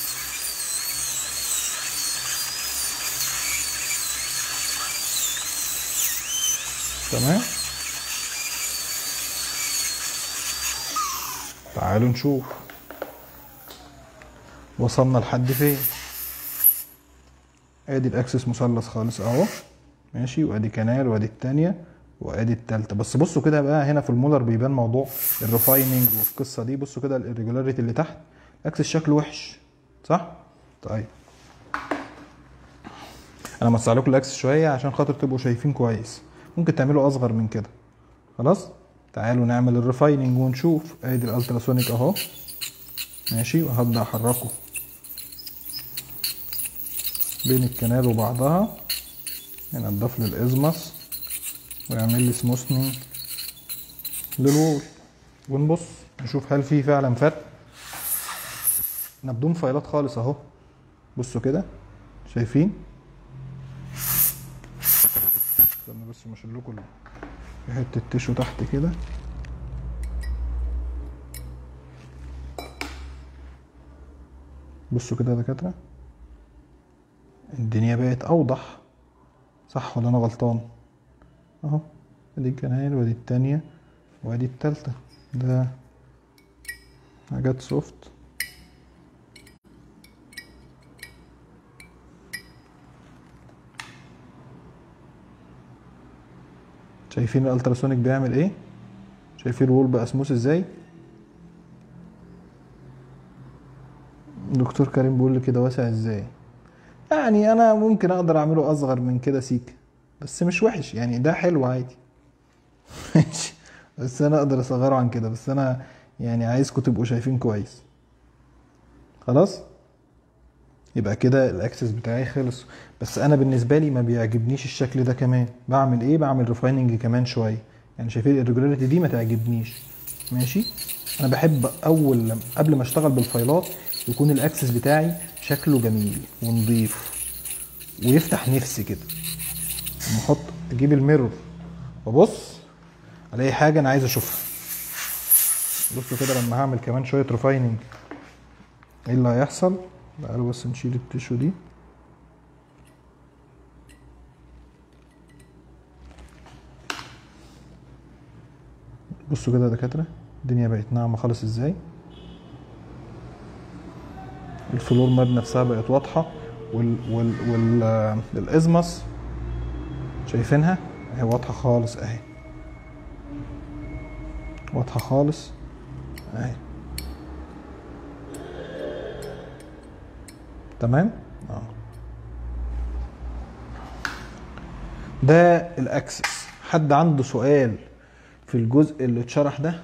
تمام تعالوا نشوف وصلنا لحد فين ادي الاكسس مثلث خالص اهو ماشي وادي كنال وادي التانية وادي التالتة بس بصوا كده بقى هنا في المولر بيبان موضوع الريفايننج والقصة دي بصوا كده الirregularity اللي تحت الاكسس شكله وحش صح؟ طيب انا موسع لكم الاكسس شوية عشان خاطر تبقوا شايفين كويس ممكن تعملوا اصغر من كده خلاص تعالوا نعمل الريفايننج ونشوف ادي الالتراسونيك اهو ماشي وهبدا احركه بين الكنال وبعضها ينضف لي الازمس ويعمل لي سموثنينج للوول ونبص نشوف هل في فعلا فرق انا بدون فايلات خالص اهو بصوا كده شايفين استنى بس ما اشيل لكم في حته تيشو تحت كده بصوا كده يا دكاتره الدنيا بقت اوضح صح ولا انا غلطان اهو ادي الكنال وادي التانية وادي التالتة ده حاجات سوفت شايفين الالتراسونيك بيعمل ايه شايفين الوول بقى سموث ازاي دكتور كريم بيقول لي كده واسع ازاي يعني انا ممكن اقدر اعمله اصغر من كده سيك بس مش وحش يعني ده حلو عادي ماشي بس انا اقدر اصغره عن كده بس انا يعني عايزكم تبقوا شايفين كويس خلاص يبقى كده الاكسس بتاعي خلص بس انا بالنسبه لي ما بيعجبنيش الشكل ده كمان بعمل ايه بعمل ريفايننج كمان شويه يعني شايفين الريجولاريتي دي ما تعجبنيش ماشي انا بحب اول لم- قبل ما اشتغل بالفايلات يكون الاكسس بتاعي شكله جميل ونظيف ويفتح نفسي كده لما احط اجيب الميرور وابص الاقي حاجه انا عايز اشوفها بصوا كده لما هعمل كمان شويه ريفايننج ايه اللي هيحصل تعالوا بس نشيل التيشو دي بصوا كده يا دكاتره الدنيا بقت ناعمه خالص ازاي الفلور ماب نفسها بقت واضحه وال وال وال آه، الازمس شايفينها اهي واضحه خالص اهي واضحه خالص اهي تمام اه ده الاكسس حد عنده سؤال في الجزء اللي اتشرح ده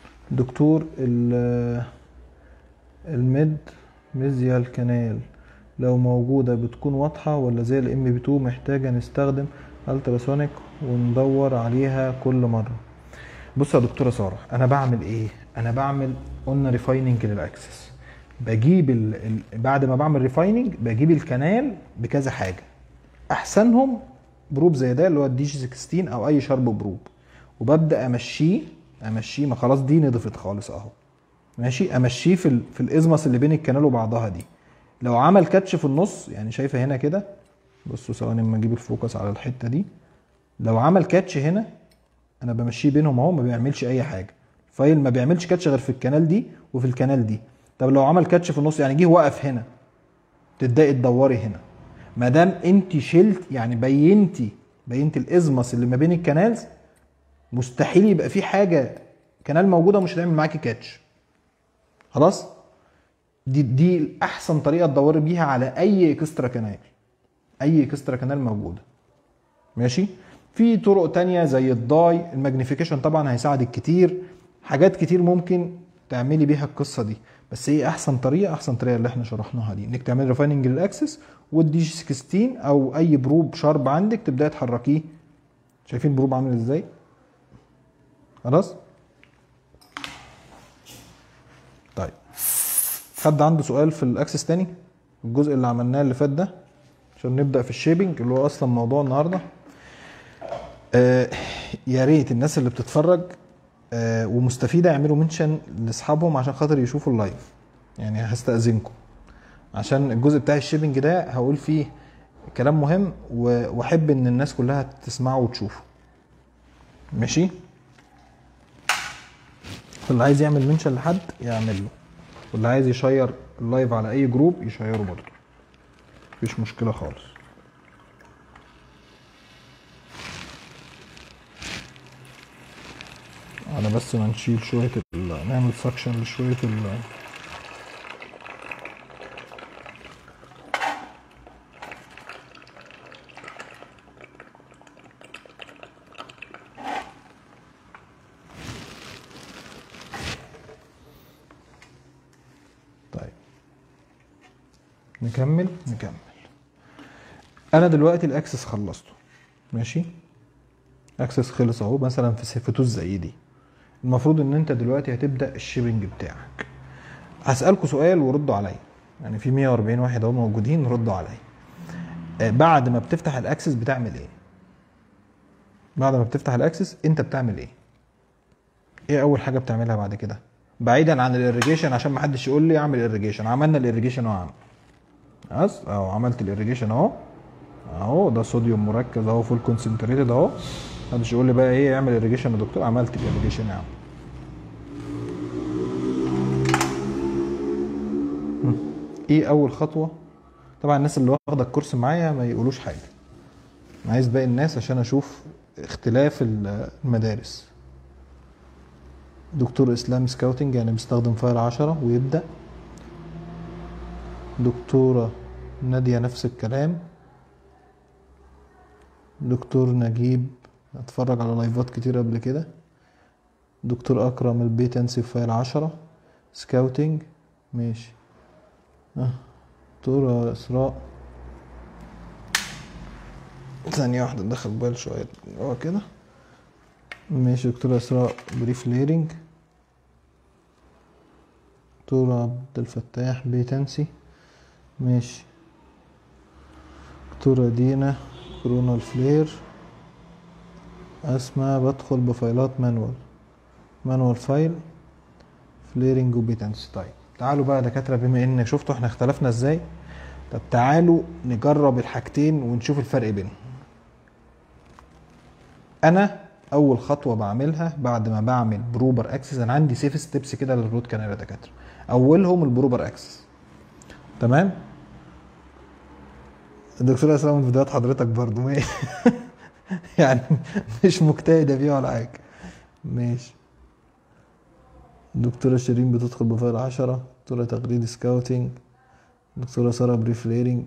دكتور ال- الميد ميزيال كانال لو موجودة بتكون واضحة ولا زي الام بي 2 محتاجة نستخدم التراسونيك وندور عليها كل مرة بص يا دكتورة سارة انا بعمل ايه انا بعمل قلنا ريفايننج للاكسس بجيب ال... ال... بعد ما بعمل ريفايننج بجيب الكنال بكذا حاجة احسنهم بروب زي ده اللي هو الدي جي 16 او اي شارب بروب وببدا امشيه امشيه ما خلاص دي نضفت خالص اهو ماشي امشيه في ال... في الازمس اللي بين الكنال وبعضها دي لو عمل كاتش في النص يعني شايفه هنا كده بصوا ثواني اما اجيب الفوكس على الحته دي لو عمل كاتش هنا انا بمشيه بينهم اهو ما بيعملش اي حاجه الفايل ما بيعملش كاتش غير في الكنال دي وفي الكنال دي طب لو عمل كاتش في النص يعني جه وقف هنا تبداي تدوري هنا ما دام انت شلت يعني بينتي بينتي الازمس اللي ما بين الكنالز مستحيل يبقى في حاجه كنال موجوده ومش هتعمل معاكي كاتش خلاص دي دي احسن طريقه تدوري بيها على اي اكسترا كنال اي اكسترا كنال موجوده ماشي في طرق تانية زي الداي الماجنيفيكيشن طبعا هيساعدك كتير حاجات كتير ممكن تعملي بيها القصه دي بس هي احسن طريقه احسن طريقه اللي احنا شرحناها دي انك تعملي ريفايننج للاكسس والدي جي 16 او اي بروب شارب عندك تبداي تحركيه شايفين البروب عامل ازاي خلاص طيب حد عنده سؤال في الاكسس تاني الجزء اللي عملناه اللي فات ده عشان نبدا في الشيبنج اللي هو اصلا موضوع النهارده آه يا ريت الناس اللي بتتفرج آه ومستفيده يعملوا منشن لاصحابهم عشان خاطر يشوفوا اللايف يعني هستاذنكم عشان الجزء بتاع الشيبنج ده هقول فيه كلام مهم و- واحب ان الناس كلها تسمعه وتشوفه ماشي فاللي عايز يعمل منشن لحد يعمل له واللي عايز يشير اللايف على اي جروب يشيره برضه مفيش مشكله خالص على بس ما نشيل شويه ال- نعمل سكشن لشويه ال طيب نكمل نكمل انا دلوقتي الاكسس خلصته ماشي اكسس خلص اهو مثلا في فتوس زي دي المفروض ان انت دلوقتي هتبدا الشيبنج بتاعك هسالكوا سؤال وردوا عليا يعني في 140 واحد اهو موجودين ردوا عليا آه، بعد ما بتفتح الاكسس بتعمل ايه بعد ما بتفتح الاكسس انت بتعمل ايه ايه اول حاجه بتعملها بعد كده بعيدا عن الاريجيشن عشان ما حدش يقول لي اعمل irrigation عملنا الاريجيشن اهو يا عم خلاص اهو عملت الاريجيشن اهو اهو ده صوديوم مركز اهو فول كونسنتريتد اهو محدش يقول لي بقى ايه اعمل irrigation يا دكتور عملت الاريجيشن يا عم مم. ايه اول خطوه طبعا الناس اللي واخده الكورس معايا ما يقولوش حاجه انا عايز باقي الناس عشان اشوف اختلاف المدارس دكتور اسلام سكاوتنج يعني بيستخدم فايل عشرة ويبدأ دكتورة نادية نفس الكلام دكتور نجيب اتفرج على لايفات كتير قبل كده دكتور اكرم البيت انسب فايل عشرة سكاوتنج ماشي اه دكتورة اسراء ثانية واحدة ندخل موبايل شوية هو كده ماشي دكتورة اسراء بريف ليرنج دكتورة عبد الفتاح بيتنسي ماشي دكتورة دينا كورونا الفلير اسمع بدخل بفايلات مانوال مانوال فايل فليرنج وبيتنسي طيب تعالوا بقى يا دكاترة بما ان شفتوا احنا اختلفنا ازاي طب تعالوا نجرب الحاجتين ونشوف الفرق بينهم انا اول خطوه بعملها بعد ما بعمل بروبر اكسس انا عندي سيف ستيبس كده للروت كانال يا دكاتره اولهم البروبر اكسس تمام الدكتور اسلام من فيديوهات حضرتك برضو ماشي يعني مش مجتهده فيها ولا حاجه ماشي الدكتورة شيرين بتدخل بفايل عشرة دكتورة تغريد سكاوتنج دكتورة سارة بريف ليرنج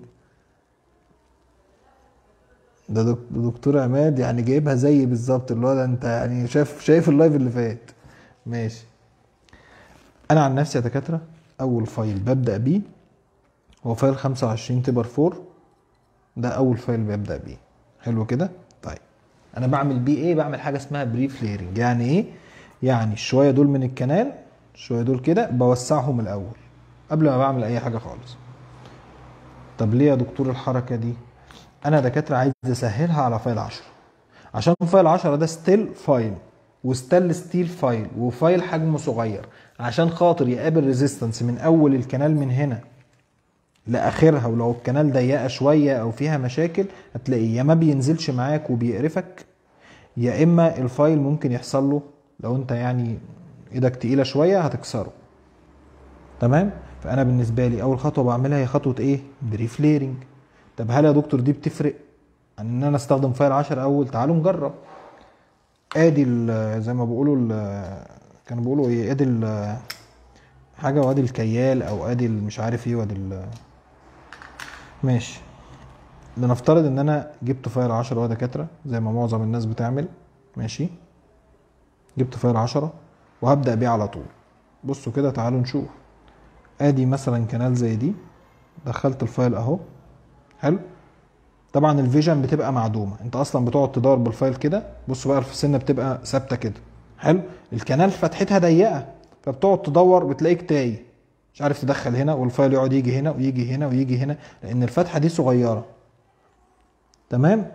ده دك- دكتور عماد يعني جايبها زي بالظبط اللي هو ده انت يعني شايف شايف اللايف اللي فات ماشي انا عن نفسي يا دكاتره اول فايل ببدا بيه هو فايل 25 تبر 4 ده اول فايل ببدا بيه حلو كده طيب انا بعمل بيه ايه بعمل حاجه اسمها بريف ليرنج يعني ايه يعني شويه دول من الكنال شويه دول كده بوسعهم الاول قبل ما بعمل اي حاجه خالص طب ليه يا دكتور الحركه دي انا دكاتره عايز اسهلها على فايل 10 عشان فايل 10 ده ستيل فايل وستيل ستيل فايل وفايل حجمه صغير عشان خاطر يقابل ريزيستنس من اول الكنال من هنا لاخرها ولو الكنال ضيقه شويه او فيها مشاكل هتلاقيه يا ما بينزلش معاك وبيقرفك يا اما الفايل ممكن يحصل له لو انت يعني ايدك تقيله شويه هتكسره تمام فانا بالنسبه لي اول خطوه بعملها هي خطوه ايه بريف ليرنج طب هل يا دكتور دي بتفرق عن ان انا استخدم فايل 10 اول تعالوا نجرب ادي ال- زي ما بيقولوا ال- كانوا بيقولوا ايه ادي ال- حاجه وادي الكيال او ادي ال- مش عارف ايه وادي ال- ماشي لنفترض ان انا جبت فايل 10 وهو دكاتره زي ما معظم الناس بتعمل ماشي جبت فايل 10 وهبدا بيه على طول بصوا كده تعالوا نشوف ادي مثلا كنال زي دي دخلت الفايل اهو حلو طبعا الفيجن بتبقى معدومه انت اصلا بتقعد تدور بالفايل كده بصوا بقى السنه بتبقى ثابته كده حلو الكنال فتحتها ضيقه فبتقعد تدور بتلاقيك تايه مش عارف تدخل هنا والفايل يقعد يجي هنا ويجي هنا ويجي هنا لان الفتحه دي صغيره تمام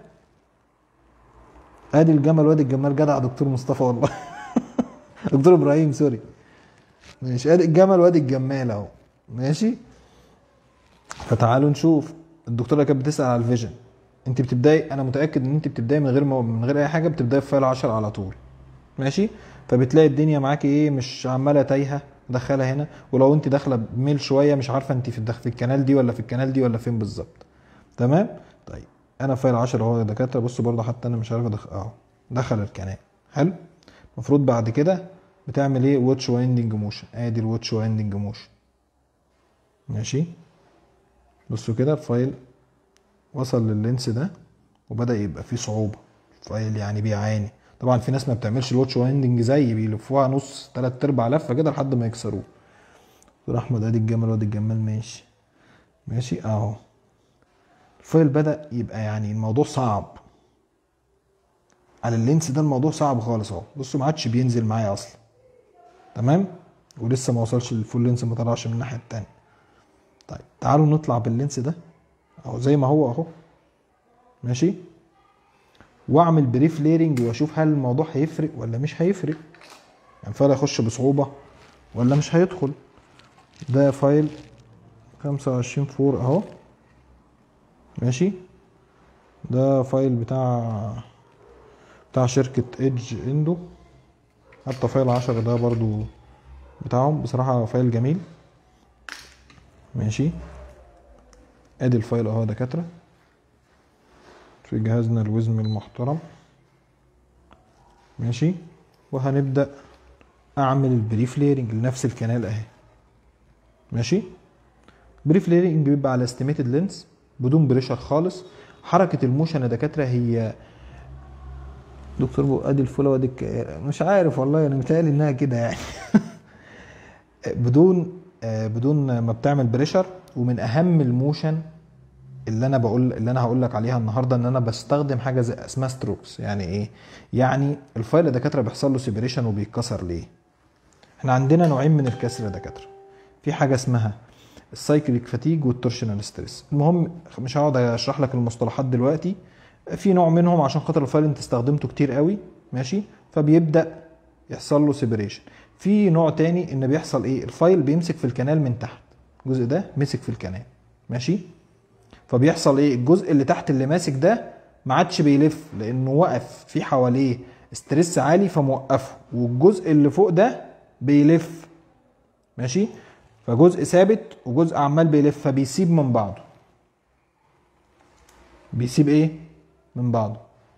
ادي الجمل وادي الجمال جدع دكتور مصطفى والله دكتور ابراهيم سوري ماشي ادي الجمل وادي الجمال اهو ماشي فتعالوا نشوف الدكتوره كانت بتسال على الفيجن انت بتبداي انا متاكد ان انت بتبداي من غير ما من غير اي حاجه بتبداي في فايل 10 على طول ماشي فبتلاقي الدنيا معاكي ايه مش عماله تايهه دخلها هنا ولو انت داخله بميل شويه مش عارفه انت في الدخ في الكنال دي ولا في الكنال دي ولا فين بالظبط تمام طيب انا فايل 10 اهو يا دكاتره بصوا برضه حتى انا مش عارف ادخل اهو دخل الكنال حلو المفروض بعد كده بتعمل ايه واتش وايندنج موشن ادي الواتش وايندنج موشن ماشي بصوا كده الفايل وصل لللينس ده وبدا يبقى فيه صعوبه الفايل يعني بيعاني طبعا في ناس ما بتعملش الواتش وايندنج زي بيلفوها نص تلات ارباع لفه كده لحد ما يكسروه دكتور احمد ادي الجمل وادي الجمال ماشي ماشي اهو الفايل بدا يبقى يعني الموضوع صعب على اللينس ده الموضوع صعب خالص اهو بصوا ما عادش بينزل معايا اصلا تمام ولسه ما وصلش للفول لينس ما طلعش من الناحيه التانيه طيب تعالوا نطلع باللينس ده اهو زي ما هو اهو ماشي واعمل بريف ليرنج واشوف هل الموضوع هيفرق ولا مش هيفرق يعني فايل هيخش بصعوبة ولا مش هيدخل ده فايل خمسة وعشرين فور اهو ماشي ده فايل بتاع بتاع شركة ايدج اندو حتى فايل عشرة ده برضو بتاعهم بصراحة فايل جميل ماشي ادي الفايل اهو يا دكاترة في جهازنا الوزم المحترم ماشي وهنبدأ اعمل البريف ليرنج لنفس الكنال اهي ماشي بريف ليرنج بيبقى على استيميتد لينس بدون بريشر خالص حركة الموشن يا دكاترة هي دكتور بو ادي الفولة وادي الك- مش عارف والله انا متهيألي انها كده يعني بدون آه، بدون ما بتعمل بريشر ومن اهم الموشن اللي انا بقول اللي انا هقول لك عليها النهارده ان انا بستخدم حاجه زي اسمها ستروكس يعني ايه يعني الفايل يا دكاتره بيحصل له سيبريشن وبيتكسر ليه احنا عندنا نوعين من الكسر يا دكاتره في حاجه اسمها السايكليك فاتيج والتورشنال ستريس المهم مش هقعد اشرح لك المصطلحات دلوقتي في نوع منهم عشان خاطر الفايل انت استخدمته كتير قوي ماشي فبيبدا يحصل له سيبريشن في نوع تاني ان بيحصل ايه الفايل بيمسك في الكنال من تحت الجزء ده مسك في الكنال ماشي فبيحصل ايه الجزء اللي تحت اللي ماسك ده ما عادش بيلف لانه وقف في حواليه ستريس عالي فموقفه والجزء اللي فوق ده بيلف ماشي فجزء ثابت وجزء عمال بيلف فبيسيب من بعضه بيسيب ايه من بعضه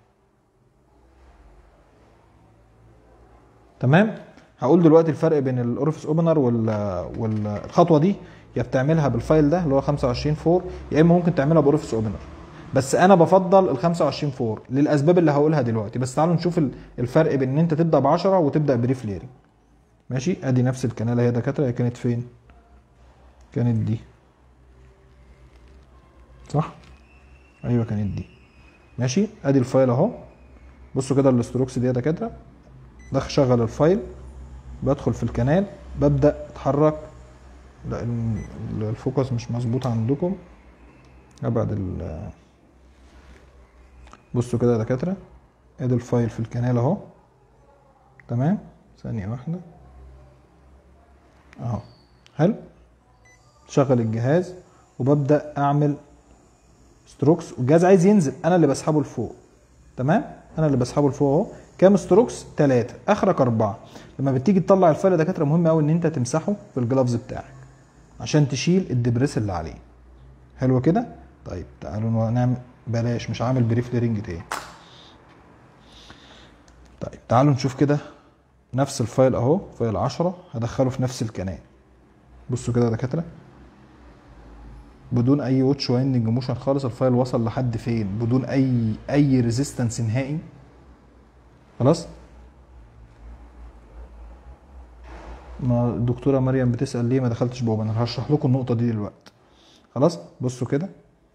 تمام هقول دلوقتي الفرق بين الاورفيس اوبنر وال والخطوه دي يا بتعملها بالفايل ده اللي هو 25 فور يا اما ممكن تعملها باورفيس اوبنر بس انا بفضل ال 25 فور للاسباب اللي هقولها دلوقتي بس تعالوا نشوف ال- الفرق بين ان انت تبدا ب 10 وتبدا بريف ليرنج ماشي ادي نفس الكناله هي دكاتره هي كانت فين كانت دي صح ايوه كانت دي ماشي ادي الفايل اهو بصوا كده الاستروكس دي يا دكاتره دخل شغل الفايل بدخل في الكنال ببدا اتحرك لا ال- الفوكس مش مظبوط عندكم ابعد ال بصوا كده يا دكاتره ادي الفايل في الكنال اهو تمام ثانيه واحده اهو حلو شغل الجهاز وببدا اعمل ستروكس والجهاز عايز ينزل انا اللي بسحبه لفوق تمام انا اللي بسحبه لفوق اهو كام ستروكس ثلاثة اخرك اربعة لما بتيجي تطلع الفايل يا دكاتره مهم قوي ان انت تمسحه في الجلافز بتاعك عشان تشيل الدبريس اللي عليه حلو كده طيب تعالوا نعمل بلاش مش عامل بريف ليرنج تاني طيب تعالوا نشوف كده نفس الفايل اهو فايل 10 هدخله في نفس الكنال بصوا كده يا دكاتره بدون اي واتش وايندنج موشن خالص الفايل وصل لحد فين بدون اي اي ريزيستنس نهائي خلاص ما الدكتوره مريم بتسال ليه ما دخلتش بوابه انا هشرح لكم النقطه دي دلوقتي خلاص بصوا كده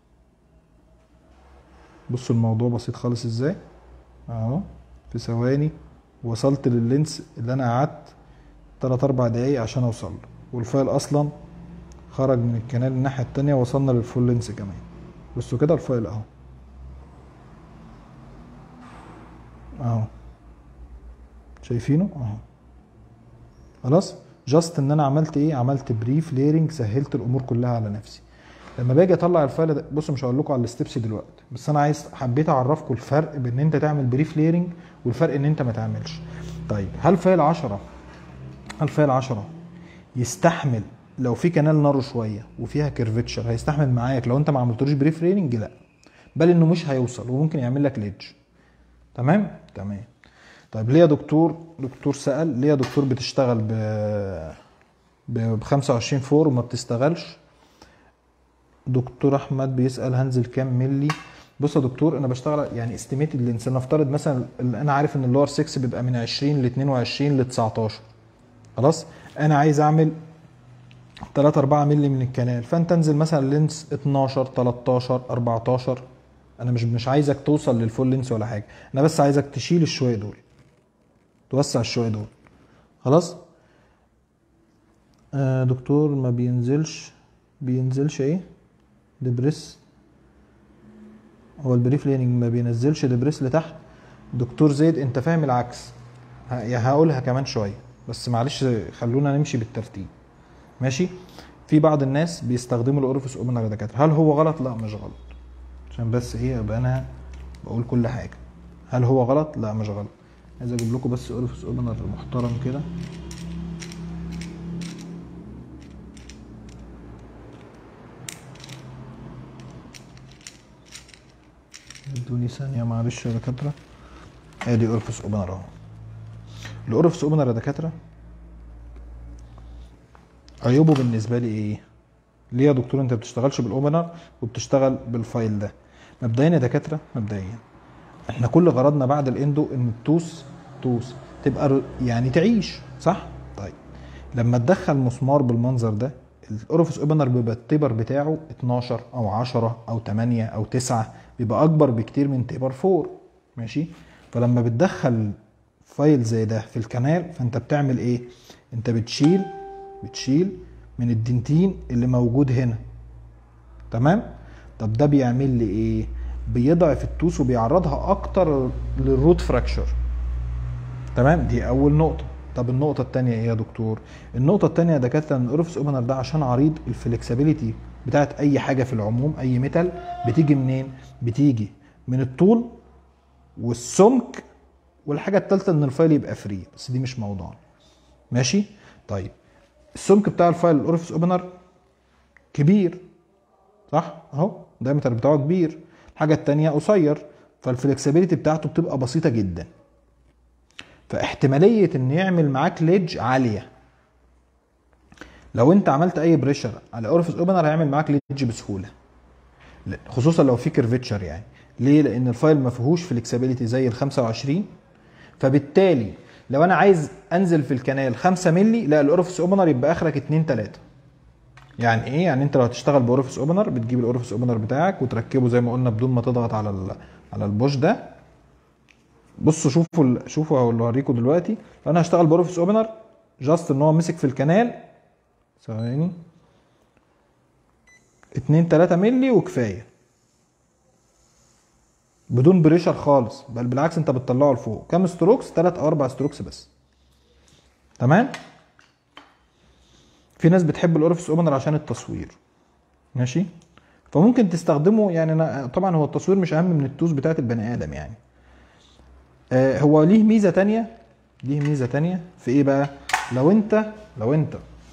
بصوا الموضوع بسيط خالص ازاي اهو في ثواني وصلت لللينس اللي انا قعدت 3 4 دقايق عشان اوصل له والفايل اصلا خرج من الكنال الناحيه التانية وصلنا للفول لينس كمان بصوا كده الفايل اهو اهو شايفينه اهو خلاص جاست ان انا عملت ايه عملت بريف ليرنج سهلت الامور كلها على نفسي لما باجي اطلع الفايل ده بصوا مش هقول لكم على الستبس دلوقتي بس انا عايز حبيت اعرفكم الفرق بين ان انت تعمل بريف ليرنج والفرق ان انت ما تعملش طيب هل فايل 10 هل فايل 10 يستحمل لو في كنال نارو شويه وفيها كيرفتشر هيستحمل معاك لو انت ما عملتلوش بريف ليرنج لا بل انه مش هيوصل وممكن يعمل لك ليدج تمام تمام طيب ليه يا دكتور دكتور سأل ليه يا دكتور بتشتغل ب ب 25 فور وما بتشتغلش دكتور احمد بيسأل هنزل كام ملي بص يا دكتور انا بشتغل يعني استيميتد لينس نفترض مثلا اللي انا عارف ان اللور 6 بيبقى من 20 ل 22 ل 19 خلاص انا عايز اعمل 3 4 مللي من الكنال فانت انزل مثلا لينس 12 13 14 انا مش مش عايزك توصل للفول لينس ولا حاجه انا بس عايزك تشيل الشويه دول توسع الشويه دول خلاص آه دكتور ما بينزلش بينزلش ايه دبريس هو البريف ليننج ما بينزلش دبريس لتحت دكتور زيد انت فاهم العكس ه- يا هقولها كمان شويه بس معلش خلونا نمشي بالترتيب ماشي في بعض الناس بيستخدموا الاورفيس اوبنر يا دكاتره هل هو غلط لا مش غلط عشان بس ايه ابقى انا بقول كل حاجه هل هو غلط لا مش غلط عايز اجيب لكم بس اورفيس اوبنر محترم كده ادوني ثانيه معلش يا دكاتره ادي اورفيس اوبنر اهو الاورفيس اوبنر يا دكاتره عيوبه بالنسبه لي ايه ليه يا دكتور انت بتشتغلش بالاوبنر وبتشتغل بالفايل ده مبدئيا يا دكاتره مبدئيا احنا كل غرضنا بعد الاندو ان التوس توس تبقى ر- يعني تعيش صح طيب لما تدخل مسمار بالمنظر ده الاورفيس اوبنر بيبقى التبر بتاعه 12 او 10 او 8 او 9 بيبقى اكبر بكتير من تبر 4 ماشي فلما بتدخل فايل زي ده في الكنال فانت بتعمل ايه انت بتشيل بتشيل من الدنتين اللي موجود هنا تمام طب ده بيعمل لي ايه بيضعف التوس وبيعرضها اكتر للروت فراكشر تمام دي اول نقطه طب النقطه الثانيه ايه يا دكتور النقطه الثانيه يا دكاتره ان الاورفس اوبنر ده عشان عريض الفلكسبيليتي بتاعت اي حاجه في العموم اي ميتال بتيجي منين بتيجي من الطول والسمك والحاجه الثالثه ان الفايل يبقى فري بس دي مش موضوعنا ماشي طيب السمك بتاع الفايل الاورفس اوبنر كبير صح اهو الدايمتر بتاعه كبير الحاجه التانية قصير فالفلكسبيليتي بتاعته بتبقى بسيطه جدا فاحتماليه ان يعمل معاك ليدج عاليه لو انت عملت اي بريشر على اورفيس اوبنر هيعمل معاك ليدج بسهوله لا، خصوصا لو في كيرفتشر يعني ليه لان الفايل ما فيهوش فلكسبيليتي زي ال 25 فبالتالي لو انا عايز انزل في الكنال 5 مللي لا الاورفيس اوبنر يبقى اخرك 2 3 يعني ايه يعني انت لو هتشتغل باورفيس اوبنر بتجيب الاورفيس اوبنر بتاعك وتركبه زي ما قلنا بدون ما تضغط على ال... على البوش ده بصوا شوفوا ال... شوفوا اللي هوريكم دلوقتي لو انا هشتغل باورفيس اوبنر جاست ان هو مسك في الكنال ثواني 2 3 مللي وكفايه بدون بريشر خالص بل بالعكس انت بتطلعه لفوق كام ستروكس 3 او 4 ستروكس بس تمام في ناس بتحب الاورفيس اوبنر عشان التصوير ماشي فممكن تستخدمه يعني أنا طبعا هو التصوير مش اهم من التوز بتاعت البني ادم يعني آه هو ليه ميزه تانية ليه ميزه تانية في ايه بقى لو انت لو انت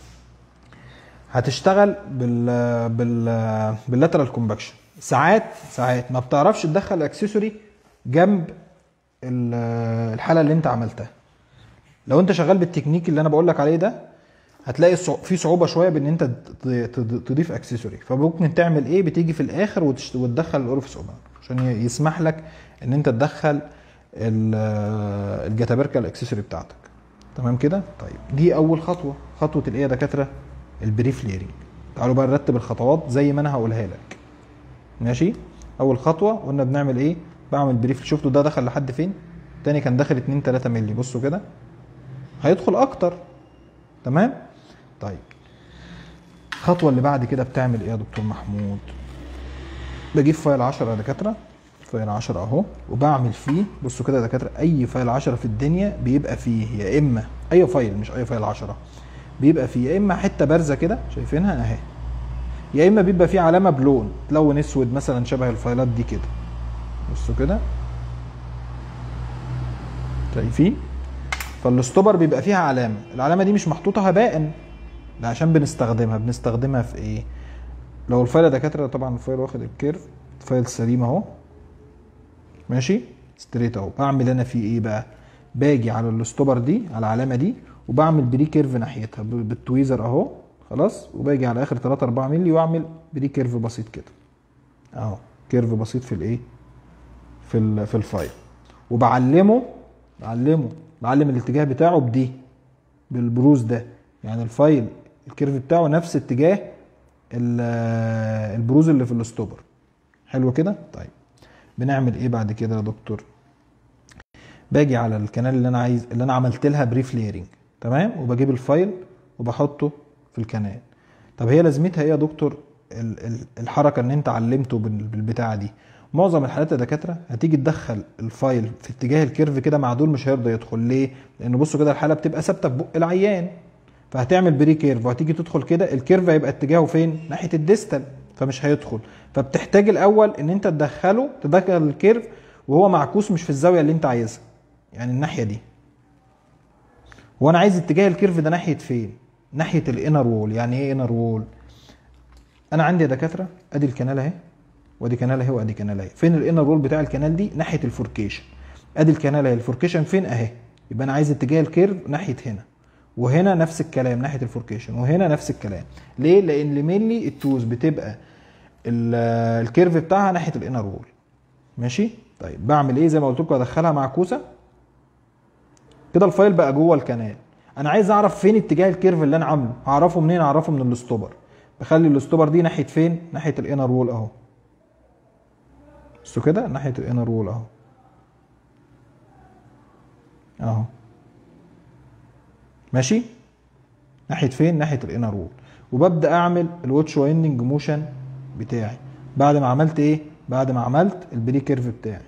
هتشتغل بال بال باللاترال كومباكشن ساعات ساعات ما بتعرفش تدخل اكسسوري جنب ال- الحاله اللي انت عملتها لو انت شغال بالتكنيك اللي انا بقول لك عليه ده هتلاقي الصع- في صعوبه شويه بان انت ت- ت- تضيف اكسسوري فممكن تعمل ايه بتيجي في الاخر وتشت- وتدخل الاورفيس اوبنر عشان ي- يسمح لك ان انت تدخل ال- الجاتابركا الاكسسوري بتاعتك تمام كده طيب دي اول خطوه خطوه الايه يا دكاتره البريف ليرنج تعالوا بقى نرتب الخطوات زي ما انا هقولها لك ماشي اول خطوه قلنا بنعمل ايه بعمل بريف شفتوا ده دخل لحد فين تاني كان داخل 2 3 مللي بصوا كده هيدخل اكتر تمام طيب الخطوه اللي بعد كده بتعمل ايه يا دكتور محمود بجيب فايل 10 يا دكاتره فايل 10 اهو وبعمل فيه بصوا كده يا دكاتره اي فايل 10 في الدنيا بيبقى فيه يا اما اي فايل مش اي فايل 10 بيبقى فيه يا اما حته بارزه كده شايفينها اهي يا اما بيبقى فيه علامه بلون تلون اسود مثلا شبه الفايلات دي كده بصوا كده شايفين فالستوبر بيبقى فيها علامه العلامه دي مش محطوطه هباء ده عشان بنستخدمها بنستخدمها في ايه لو الفايل يا دكاتره طبعا الفايل واخد الكيرف فايل سليم اهو ماشي ستريت اهو بعمل انا فيه ايه بقى باجي على الستوبر دي على العلامه دي وبعمل بري كيرف ناحيتها ب- بالتويزر اهو خلاص وباجي على اخر 3 4 مللي واعمل بري كيرف بسيط كده اهو كيرف بسيط في الايه في ال- في الفايل وبعلمه بعلمه بعلم الاتجاه بتاعه بدي بالبروز ده يعني الفايل الكيرف بتاعه نفس اتجاه ال- البروز اللي في الستوبر حلو كده طيب بنعمل ايه بعد كده يا دكتور باجي على الكنال اللي انا عايز اللي انا عملت لها بريف ليرنج تمام وبجيب الفايل وبحطه في الكنال طب هي لازمتها ايه يا دكتور ال- ال- الحركه ان انت علمته بال- بالبتاعه دي معظم الحالات يا دكاتره هتيجي تدخل الفايل في اتجاه الكيرف كده مع دول مش هيرضى يدخل ليه لان بصوا كده الحاله بتبقى ثابته في بق العيان فهتعمل بري كيرف وهتيجي تدخل كده الكيرف هيبقى اتجاهه فين ناحيه الديستال فمش هيدخل فبتحتاج الاول ان انت تدخله تدخل الكيرف وهو معكوس مش في الزاويه اللي انت عايزها يعني الناحيه دي وانا عايز اتجاه الكيرف ده ناحيه فين ناحيه الانر وول يعني ايه انر وول انا عندي يا دكاتره ادي الكنال اهي وادي كنال اهي وادي كنال اهي فين الانر وول بتاع الكنال دي ناحيه الفوركيشن ادي الكنال اهي الفوركيشن فين اهي يبقى انا عايز اتجاه الكيرف ناحيه هنا وهنا نفس الكلام ناحيه الفوركيشن وهنا نفس الكلام ليه لان لمينلي التوز بتبقى ال- الكيرف بتاعها ناحيه الانر وول ماشي طيب بعمل ايه زي ما قلت لكم ادخلها معكوسه كده الفايل بقى جوه الكنال انا عايز اعرف فين اتجاه الكيرف اللي انا عامله هعرفه منين اعرفه من الستوبر بخلي الستوبر دي ناحيه فين ناحيه الانر وول اهو بصوا كده ناحيه الانر وول اهو اهو ماشي ناحيه فين ناحيه الانر وول وببدا اعمل الواتش وايندنج موشن بتاعي بعد ما عملت ايه بعد ما عملت البري كيرف بتاعي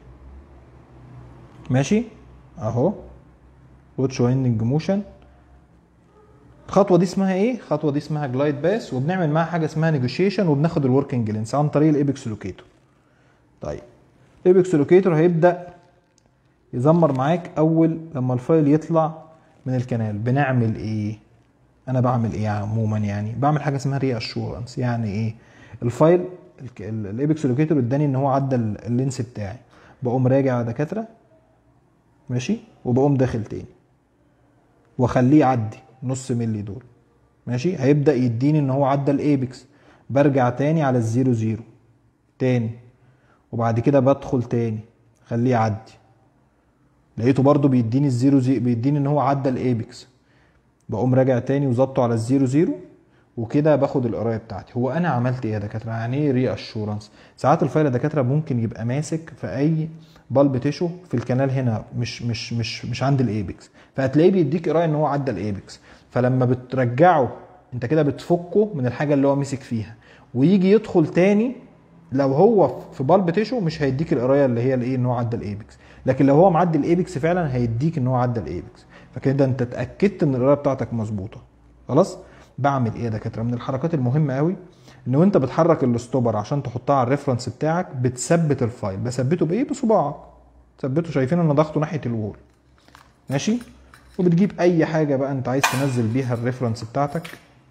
ماشي اهو واتش وايندنج موشن الخطوه دي اسمها ايه الخطوه دي اسمها جلايد باس وبنعمل معاها حاجه اسمها نيجوشيشن وبناخد الوركينج لينس عن طريق الايبكس لوكيتور طيب الايبكس لوكيتور هيبدا يزمر معاك اول لما الفايل يطلع من الكنال بنعمل ايه انا بعمل ايه عموما يعني بعمل حاجه اسمها ري اشورنس يعني ايه الفايل الايبكس لوكيتور اداني ان هو عدى ال- اللينس بتاعي بقوم راجع يا دكاتره ماشي وبقوم داخل تاني واخليه يعدي نص ملي دول ماشي هيبدا يديني ان هو عدى الايبكس برجع تاني على الزيرو زيرو تاني وبعد كده بدخل تاني خليه يعدي لقيته برضو بيديني الزيرو زي بيديني ان هو عدى الايبكس بقوم راجع تاني وظبطه على الزيرو زيرو وكده باخد القرايه بتاعتي هو انا عملت ايه يا دكاتره يعني ايه ري اشورنس ساعات الفايل يا دكاتره ممكن يبقى ماسك في اي بالب تيشو في الكنال هنا مش مش مش مش عند الايبكس فهتلاقيه بيديك قرايه ان هو عدى الايبكس فلما بترجعه انت كده بتفكه من الحاجه اللي هو مسك فيها ويجي يدخل تاني لو هو في بالب تيشو مش هيديك القرايه اللي هي الايه ان هو عدى الايبكس لكن لو هو معدي الايبكس فعلا هيديك ان هو عدى الايبكس فكده انت اتاكدت ان القرايه بتاعتك مظبوطه خلاص بعمل ايه يا دكاتره من الحركات المهمه قوي ان وانت بتحرك الستوبر عشان تحطها على الريفرنس بتاعك بتثبت الفايل بثبته بايه بصباعك ثبته شايفين ان ضغطه ناحيه الوول ماشي وبتجيب اي حاجه بقى انت عايز تنزل بيها الريفرنس بتاعتك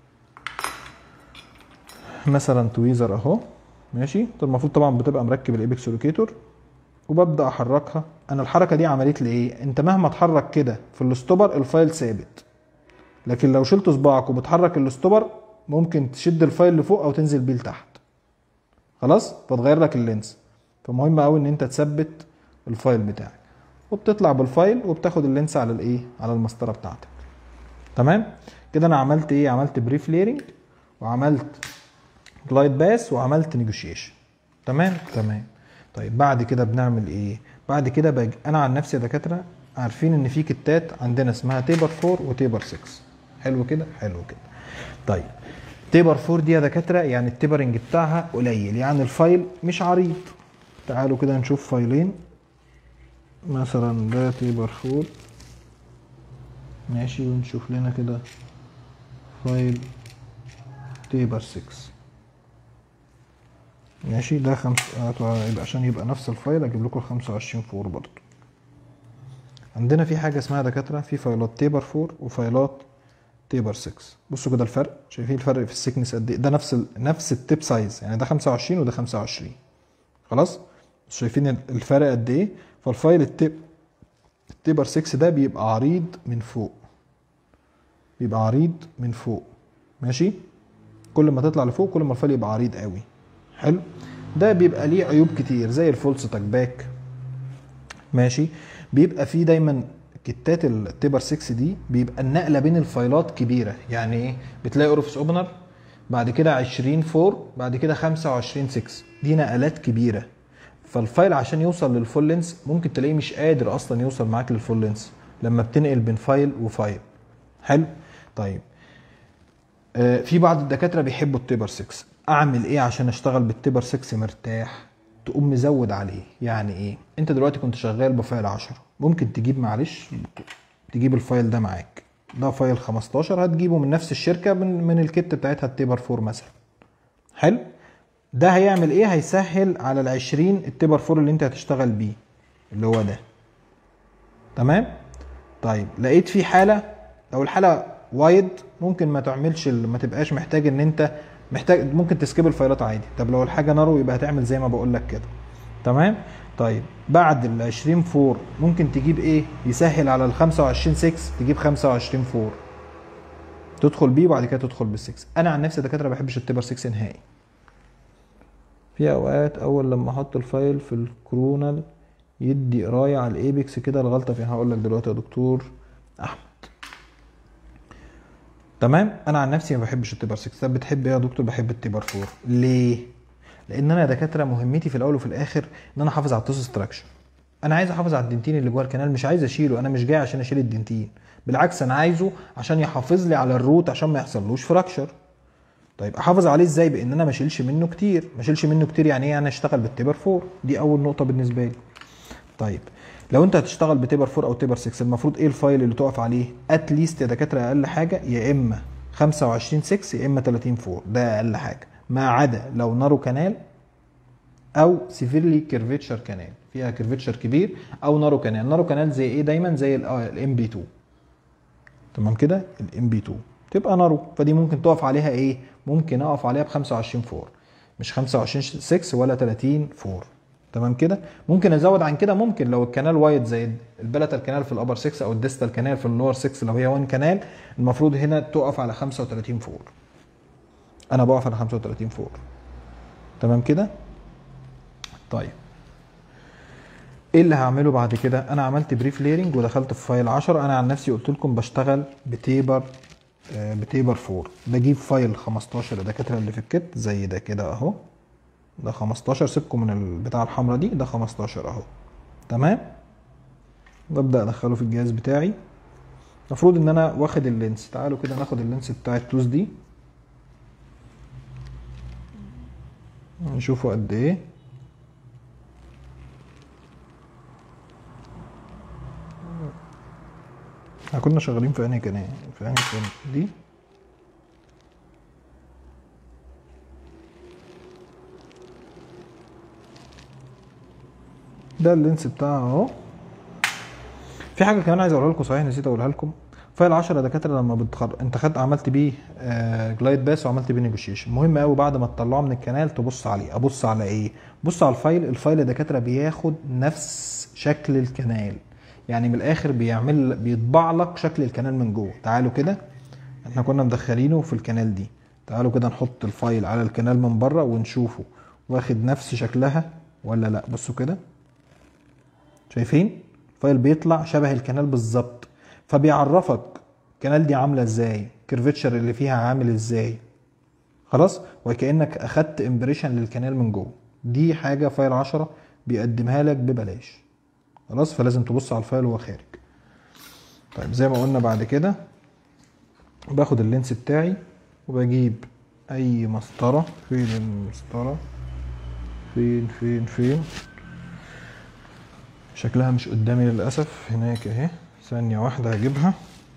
مثلا تويزر اهو ماشي انت المفروض طبعا بتبقى مركب الايبكس لوكيتور وببدا احركها انا الحركه دي عملت لي ايه انت مهما تحرك كده في الستوبر الفايل ثابت لكن لو شلت صباعك وبتحرك الستوبر ممكن تشد الفايل لفوق او تنزل بيه لتحت خلاص فتغير لك اللينس فمهم قوي ان انت تثبت الفايل بتاعك وبتطلع بالفايل وبتاخد اللينس على الايه على المسطره بتاعتك تمام كده انا عملت ايه عملت بريف ليرنج وعملت جلايد باس وعملت نيجوشيشن تمام تمام طيب بعد كده بنعمل ايه بعد كده بج... انا عن نفسي يا دكاتره عارفين ان في كتات عندنا اسمها تيبر 4 وتيبر 6 حلو كده حلو كده طيب تيبر 4 دي يا دكاتره يعني التيبرنج بتاعها قليل يعني الفايل مش عريض تعالوا كده نشوف فايلين مثلا ده تيبر 4 ماشي ونشوف لنا كده فايل تيبر 6 ماشي ده خمس يبقى عشان يبقى نفس الفايل اجيب لكم 25 فور برضه عندنا في حاجه اسمها دكاتره في فايلات تيبر 4 وفايلات تيبر 6 بصوا كده الفرق شايفين الفرق في السكنس قد ايه ده نفس ال... نفس التيب سايز يعني ده 25 وده 25 خلاص شايفين الفرق قد ايه فالفايل التيب التيبر 6 ده بيبقى عريض من فوق بيبقى عريض من فوق ماشي كل ما تطلع لفوق كل ما الفايل يبقى عريض قوي حلو ده بيبقى ليه عيوب كتير زي الفولس تاك باك ماشي بيبقى فيه دايما كتات التيبر 6 دي بيبقى النقله بين الفايلات كبيره يعني ايه بتلاقي اورفس اوبنر بعد كده 20 4 بعد كده 25 6 دي نقلات كبيره فالفايل عشان يوصل للفول لينس ممكن تلاقيه مش قادر اصلا يوصل معاك للفول لينس لما بتنقل بين فايل وفايل حلو طيب آه في بعض الدكاتره بيحبوا التيبر 6 اعمل ايه عشان اشتغل بالتيبر 6 مرتاح تقوم مزود عليه يعني ايه انت دلوقتي كنت شغال بفايل 10 ممكن تجيب معلش تجيب الفايل ده معاك ده فايل 15 هتجيبه من نفس الشركه من, من الكت بتاعتها التيبر 4 مثلا حلو ده هيعمل ايه هيسهل على ال 20 التيبر 4 اللي انت هتشتغل بيه اللي هو ده تمام طيب لقيت في حاله لو الحاله وايد ممكن ما تعملش ما تبقاش محتاج ان انت محتاج ممكن تسكيب الفايلات عادي طب لو الحاجه نارو يبقى هتعمل زي ما بقول لك كده تمام طيب بعد ال 20 فور ممكن تجيب ايه يسهل على ال 25 6 تجيب 25 فور تدخل بيه وبعد كده تدخل بال 6 انا عن نفسي دكاتره ما بحبش التبر 6 نهائي في اوقات اول لما احط الفايل في الكرونال يدي قرايه على الايبكس كده الغلطه فين هقول لك دلوقتي يا دكتور احمد تمام انا عن نفسي ما بحبش التبر 6 طب بتحب ايه يا دكتور بحب التبر 4 ليه لان انا دكاتره مهمتي في الاول وفي الاخر ان انا احافظ على التوس ستراكشر انا عايز احافظ على الدنتين اللي جوه الكنال مش عايز اشيله انا مش جاي عشان اشيل الدنتين بالعكس انا عايزه عشان يحافظ لي على الروت عشان ما يحصلوش فراكشر طيب احافظ عليه ازاي بان انا ما اشيلش منه كتير ما اشيلش منه كتير يعني ايه انا اشتغل بالتبر 4 دي اول نقطه بالنسبه لي طيب لو انت هتشتغل بتبر 4 او تبر 6 المفروض ايه الفايل اللي تقف عليه اتليست يا دكاتره اقل حاجه يا اما 25 6 يا اما 30 4 ده اقل حاجه ما عدا لو نارو كانال او سيفيرلي كيرفيتشر كانال فيها كيرفيتشر كبير او نارو كانال نارو كانال زي ايه دايما زي الام بي 2 تمام كده الام بي 2 تبقى نارو فدي ممكن تقف عليها ايه ممكن اقف عليها ب 25 4 مش 25 6 ولا 30 4 تمام كده ممكن ازود عن كده ممكن لو الكنال وايد زي البلاتال كانال في الابر 6 او الديستال كانال في اللور 6 لو هي 1 كانال المفروض هنا تقف على 35 فور انا بقف على 35 فور تمام كده طيب ايه اللي هعمله بعد كده انا عملت بريف ليرنج ودخلت في فايل 10 انا عن نفسي قلت لكم بشتغل بتيبر آه، بتيبر فور بجيب فايل 15 الدكاتره اللي في الكت زي ده كده اهو ده 15 سيبكم من البتاع الحمراء دي ده 15 اهو تمام ببدا ادخله في الجهاز بتاعي المفروض ان انا واخد اللينس تعالوا كده ناخد اللينس بتاع التوز دي نشوفه قد ايه احنا كنا شغالين في انهي كان في انهي كان دي ده اللينس بتاعها اهو في حاجه كمان عايز اقولها لكم صحيح نسيت اقولها لكم فايل 10 دكاتره لما بتخر... انت خدت عملت بيه آه جلايد باس وعملت بيه نيجوشيشن مهم قوي بعد ما تطلعه من الكنال تبص عليه ابص على ايه بص على الفايل الفايل دكاتره بياخد نفس شكل الكنال يعني من الاخر بيعمل بيطبع لك شكل الكنال من جوه تعالوا كده احنا كنا مدخلينه في الكنال دي تعالوا كده نحط الفايل على الكنال من بره ونشوفه واخد نفس شكلها ولا لا بصوا كده شايفين الفايل بيطلع شبه الكنال بالظبط فبيعرفك الكنال دي عامله ازاي الكيرفتشر اللي فيها عامل ازاي خلاص وكانك اخدت امبريشن للكنال من جوه دي حاجه فايل 10 بيقدمها لك ببلاش خلاص فلازم تبص على الفايل وهو خارج طيب زي ما قلنا بعد كده باخد اللينس بتاعي وبجيب اي مسطره فين المسطره فين فين فين شكلها مش قدامي للاسف هناك اهي ثانيه واحده هجيبها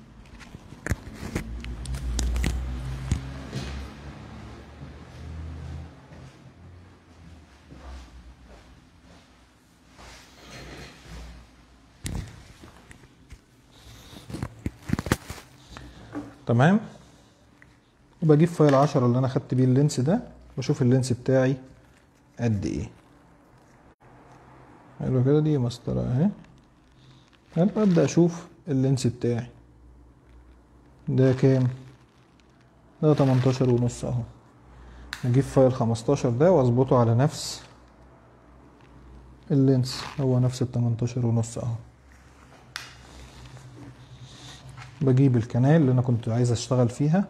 تمام وبجيب فايل 10 اللي انا خدت بيه اللينس ده واشوف اللينس بتاعي قد ايه حلو كده دي مسطرة اهي حلو ابدا اشوف اللينس بتاعي ده كام ده 18 ونص اهو نجيب فايل 15 ده واظبطه على نفس اللينس هو نفس ال 18 ونص اهو بجيب الكنال اللي انا كنت عايز اشتغل فيها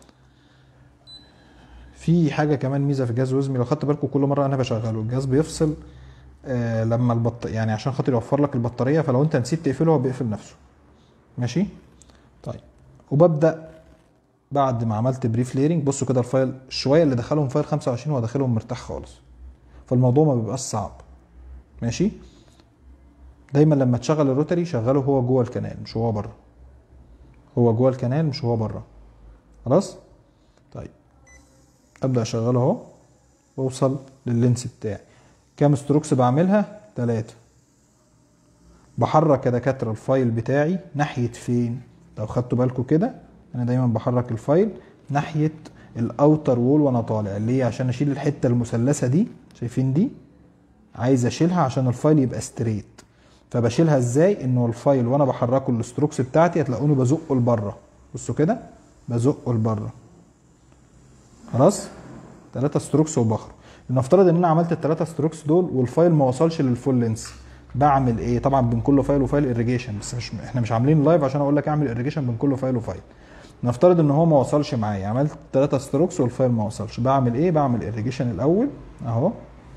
في حاجه كمان ميزه في جهاز وزمي لو خدت بالكم كل مره انا بشغله الجهاز بيفصل آه لما البط يعني عشان خاطر يوفر لك البطاريه فلو انت نسيت تقفله هو بيقفل نفسه ماشي طيب وببدا بعد ما عملت بريف ليرنج بصوا كده الفايل شويه اللي دخلهم فايل 25 هو داخلهم مرتاح خالص فالموضوع ما بيبقاش صعب ماشي دايما لما تشغل الروتري شغله هو جوه الكنال مش هو بره هو جوه الكنال مش هو بره خلاص طيب ابدا اشغله اهو واوصل لللينس بتاعي كام ستروكس بعملها تلاتة بحرك يا دكاتره الفايل بتاعي ناحيه فين لو خدتوا بالكم كده انا دايما بحرك الفايل ناحيه الاوتر وول وانا طالع ليه عشان اشيل الحته المثلثه دي شايفين دي عايز اشيلها عشان الفايل يبقى ستريت فبشيلها ازاي انه الفايل وانا بحركه الستروكس بتاعتي هتلاقوني بزقه لبره بصوا كده بزقه لبره خلاص ثلاثة ستروكس وبخرج لنفترض ان انا عملت الثلاثة ستروكس دول والفايل ما وصلش للفول لينس بعمل ايه طبعا بين كل فايل وفايل اريجيشن بس مش احنا مش عاملين لايف عشان اقول لك اعمل اريجيشن بين كل فايل وفايل نفترض ان هو ما وصلش معايا عملت ثلاثة ستروكس والفايل ما وصلش بعمل ايه بعمل اريجيشن الاول اهو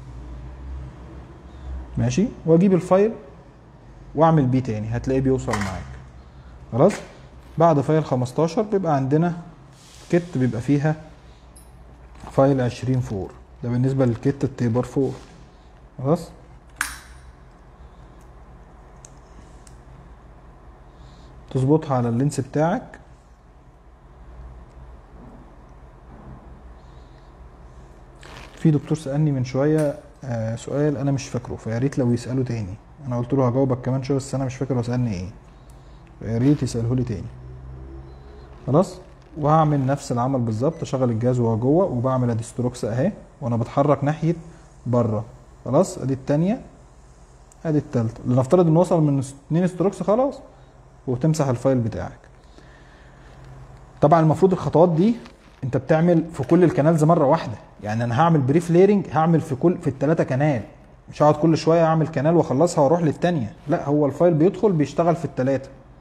ماشي واجيب الفايل واعمل بيه تاني هتلاقيه بيوصل معاك خلاص بعد فايل 15 بيبقى عندنا كت بيبقى فيها فايل 20 فور ده بالنسبه للكت التيبر فور خلاص تظبطها على اللينس بتاعك في دكتور سالني من شويه آه سؤال انا مش فاكره فيا ريت لو يساله تاني انا قلت له هجاوبك كمان شويه بس انا مش فاكر هو سالني ايه فيا ريت يساله لي تاني خلاص وهعمل نفس العمل بالظبط اشغل الجهاز وهو جوه وبعمل ادي ستروكس اهي وانا بتحرك ناحيه بره خلاص ادي التانية ادي التالتة لنفترض ان وصل من اتنين ستروكس خلاص وتمسح الفايل بتاعك طبعا المفروض الخطوات دي انت بتعمل في كل الكنالز مره واحده يعني انا هعمل بريف ليرنج هعمل في كل في الثلاثه كنال مش هقعد كل شويه اعمل كنال واخلصها واروح للتانية لا هو الفايل بيدخل بيشتغل في الثلاثه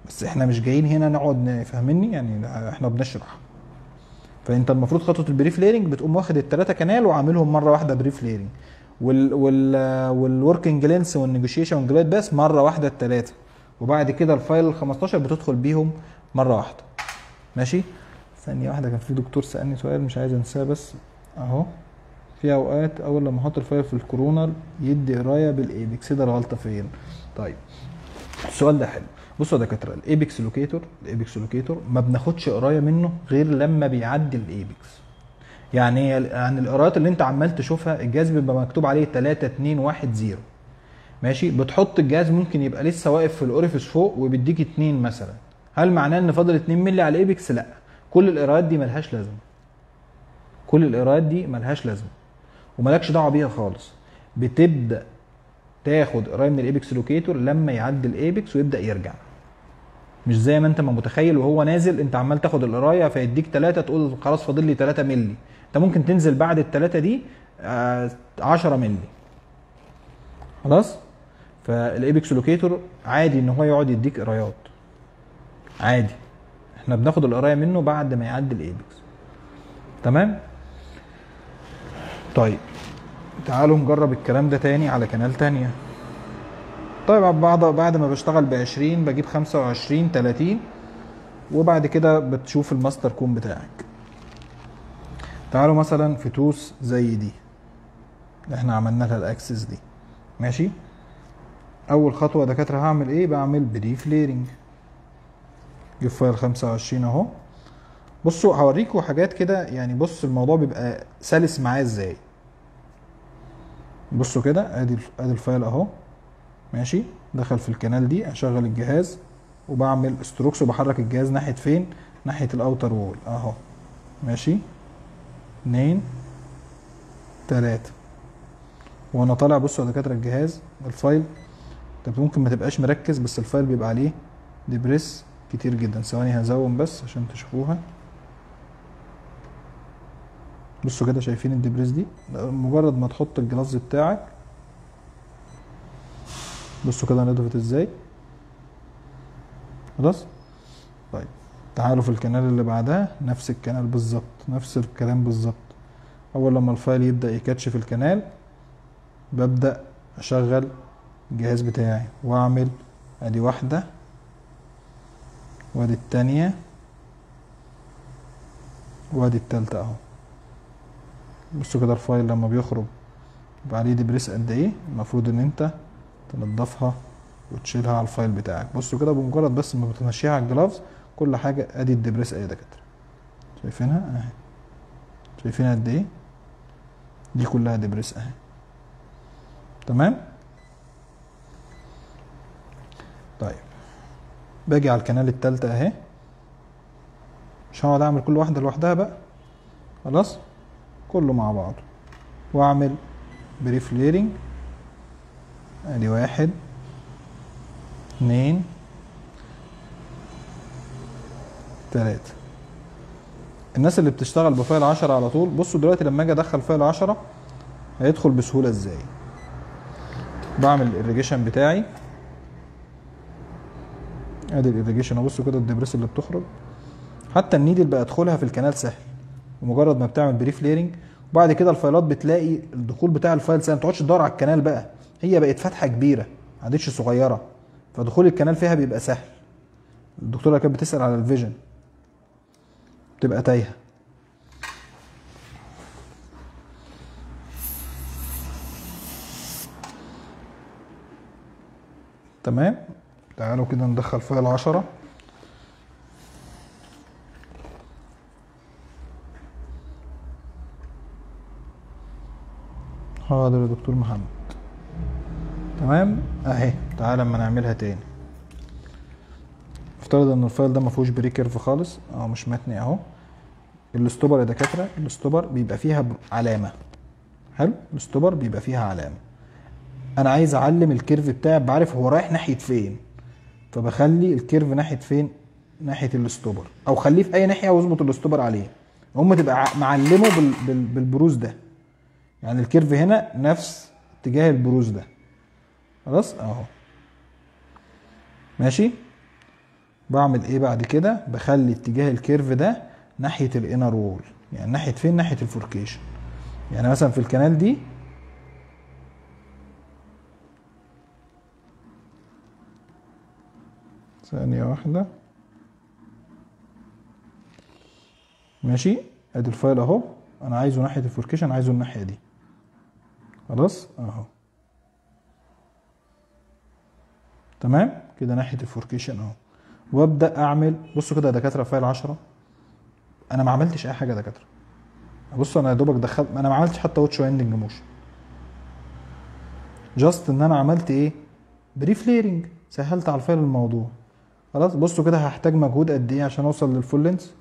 بس احنا مش جايين هنا نقعد ن- فاهمني يعني احنا بنشرح فانت المفروض خطوه البريف ليرنج بتقوم واخد الثلاثه كانال وعاملهم مره واحده بريف ليرنج وال وال والوركينج لينس والنيجوشيشن والجلايد باس مره واحده الثلاثه وبعد كده الفايل ال 15 بتدخل بيهم مره واحده ماشي ثانيه واحده كان في دكتور سالني سؤال مش عايز انساه بس اهو في اوقات اول لما احط الفايل في الكورونر يدي قرايه بالايبكس ده الغلطه فين طيب السؤال ده حلو بصوا يا دكاتره الايبكس لوكيتور الايبكس لوكيتور ما بناخدش قرايه منه غير لما بيعدي الايبكس يعني يعني القراءات اللي انت عمال تشوفها الجهاز بيبقى مكتوب عليه 3 2 1 0 ماشي بتحط الجهاز ممكن يبقى لسه واقف في الاوريفيس فوق وبيديك 2 مثلا هل معناه ان فاضل 2 مللي على الايبكس لا كل القراءات دي ملهاش لازمه كل القراءات دي ملهاش لازمه وملكش دعوه بيها خالص بتبدا تاخد قرايه من الايبكس لوكيتور لما يعدي الايبكس ويبدا يرجع مش زي ما انت ما متخيل وهو نازل انت عمال تاخد القرايه فيديك ثلاثه تقول خلاص فاضل لي 3 مللي انت ممكن تنزل بعد الثلاثه دي آه، 10 مللي خلاص فالايبكس لوكيتور عادي ان هو يقعد يديك قرايات عادي احنا بناخد القرايه منه بعد ما يعدي الايبكس تمام طيب تعالوا نجرب الكلام ده تاني على كنال تانية طيب بعد بعد ما بشتغل ب 20 بجيب 25 30 وبعد كده بتشوف الماستر كون بتاعك تعالوا مثلا في توس زي دي اللي احنا عملنا لها الاكسس دي ماشي اول خطوه يا دكاتره هعمل ايه بعمل بريف ليرنج جيب فايل 25 اهو بصوا هوريكم حاجات كده يعني بص الموضوع بيبقى سلس معايا ازاي بصوا كده ادي ادي الفايل اهو ماشي دخل في الكنال دي اشغل الجهاز وبعمل ستروكس وبحرك الجهاز ناحيه فين ناحيه الاوتر وول اهو ماشي اتنين تلاتة وانا طالع بصوا يا دكاتره الجهاز الفايل طب ممكن ما تبقاش مركز بس الفايل بيبقى عليه ديبريس كتير جدا ثواني هزوم بس عشان تشوفوها بصوا كده شايفين الدبريس دي مجرد ما تحط الجلاس بتاعك بصوا كده نضفت ازاي خلاص طيب تعالوا في الكنال اللي بعدها نفس الكنال بالظبط نفس الكلام بالظبط اول لما الفايل يبدا يكاتش في الكنال ببدا اشغل الجهاز بتاعي واعمل ادي واحده وادي التانية وادي التالتة اهو بصوا كده الفايل لما بيخرج يبقى عليه دبريس قد ايه المفروض ان انت تنضفها وتشيلها على الفايل بتاعك بصوا كده بمجرد بس ما بتمشيها على الجلافز كل حاجه ادي الدبريس اهي يا دكاتره شايفينها اهي شايفينها قد ايه دي كلها دبريس اهي تمام طيب باجي على الكنال التالتة اهي مش هقعد اعمل كل واحده لوحدها بقى خلاص كله مع بعضه واعمل بريف ليرنج ادي واحد اتنين تلاتة الناس اللي بتشتغل بفايل عشرة على طول بصوا دلوقتي لما اجي ادخل فايل عشرة هيدخل بسهولة ازاي بعمل الاريجيشن بتاعي ادي الاريجيشن ابصوا كده الدبريس اللي بتخرج حتى النيدل بقى ادخلها في الكنال سهل ومجرد ما بتعمل بريف ليرنج وبعد كده الفايلات بتلاقي الدخول بتاع الفايل سهل ما تقعدش تدور على الكنال بقى هي بقت فتحه كبيره ما عادتش صغيره فدخول الكنال فيها بيبقى سهل الدكتوره كانت بتسال على الفيجن بتبقى تايهه تمام تعالوا كده ندخل فايل عشرة حاضر يا دكتور محمد تمام اهي تعالى اما نعملها تاني افترض ان الفايل ده ما فيهوش بريكيرف خالص اه مش متني اهو الاستوبر يا دكاتره الاستوبر بيبقى فيها ب- علامه حلو الاستوبر بيبقى فيها علامه انا عايز اعلم الكيرف بتاعي بعرف هو رايح ناحيه فين فبخلي الكيرف ناحيه فين ناحيه الاستوبر او خليه في اي ناحيه واظبط الاستوبر عليه هم تبقى ع- معلمه بال... بال... بالبروز ده يعني الكيرف هنا نفس اتجاه البروز ده خلاص اهو ماشي بعمل ايه بعد كده بخلي اتجاه الكيرف ده ناحيه الانر وول يعني ناحيه فين ناحيه الفوركيشن يعني مثلا في الكنال دي ثانيه واحده ماشي ادي الفايل اهو انا عايزه ناحيه الفوركيشن عايزه الناحيه دي خلاص اهو تمام كده ناحيه الفوركيشن اهو وابدا اعمل بصوا كده يا دكاتره فايل 10 انا ما عملتش اي حاجه يا دكاتره بصوا انا يا دوبك دخلت انا ما عملتش حتى واتش واندنج موشن جاست ان انا عملت ايه بريف ليرنج سهلت على الفايل الموضوع خلاص بصوا كده هحتاج مجهود قد ايه عشان اوصل للفول لينس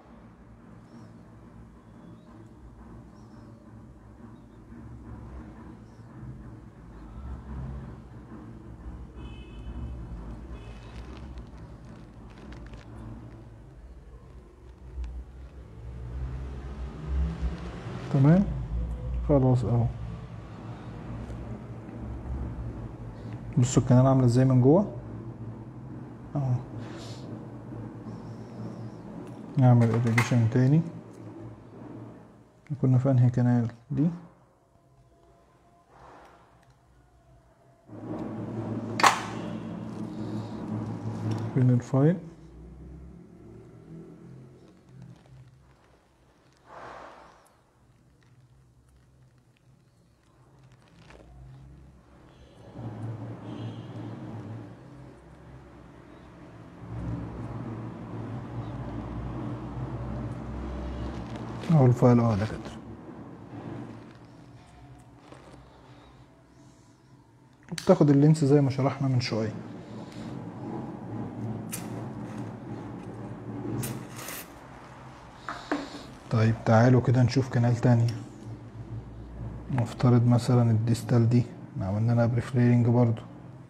تمام خلاص اهو بصوا الكنال عامله ازاي من جوه اهو نعمل اريجيشن تاني كنا في انهي كنال دي فين الفايل اهو الفايل اهو يا دكاتره بتاخد اللينس زي ما شرحنا من شويه طيب تعالوا كده نشوف كنال تانية نفترض مثلا الديستال دي احنا عملنا لها بريفليرنج برضو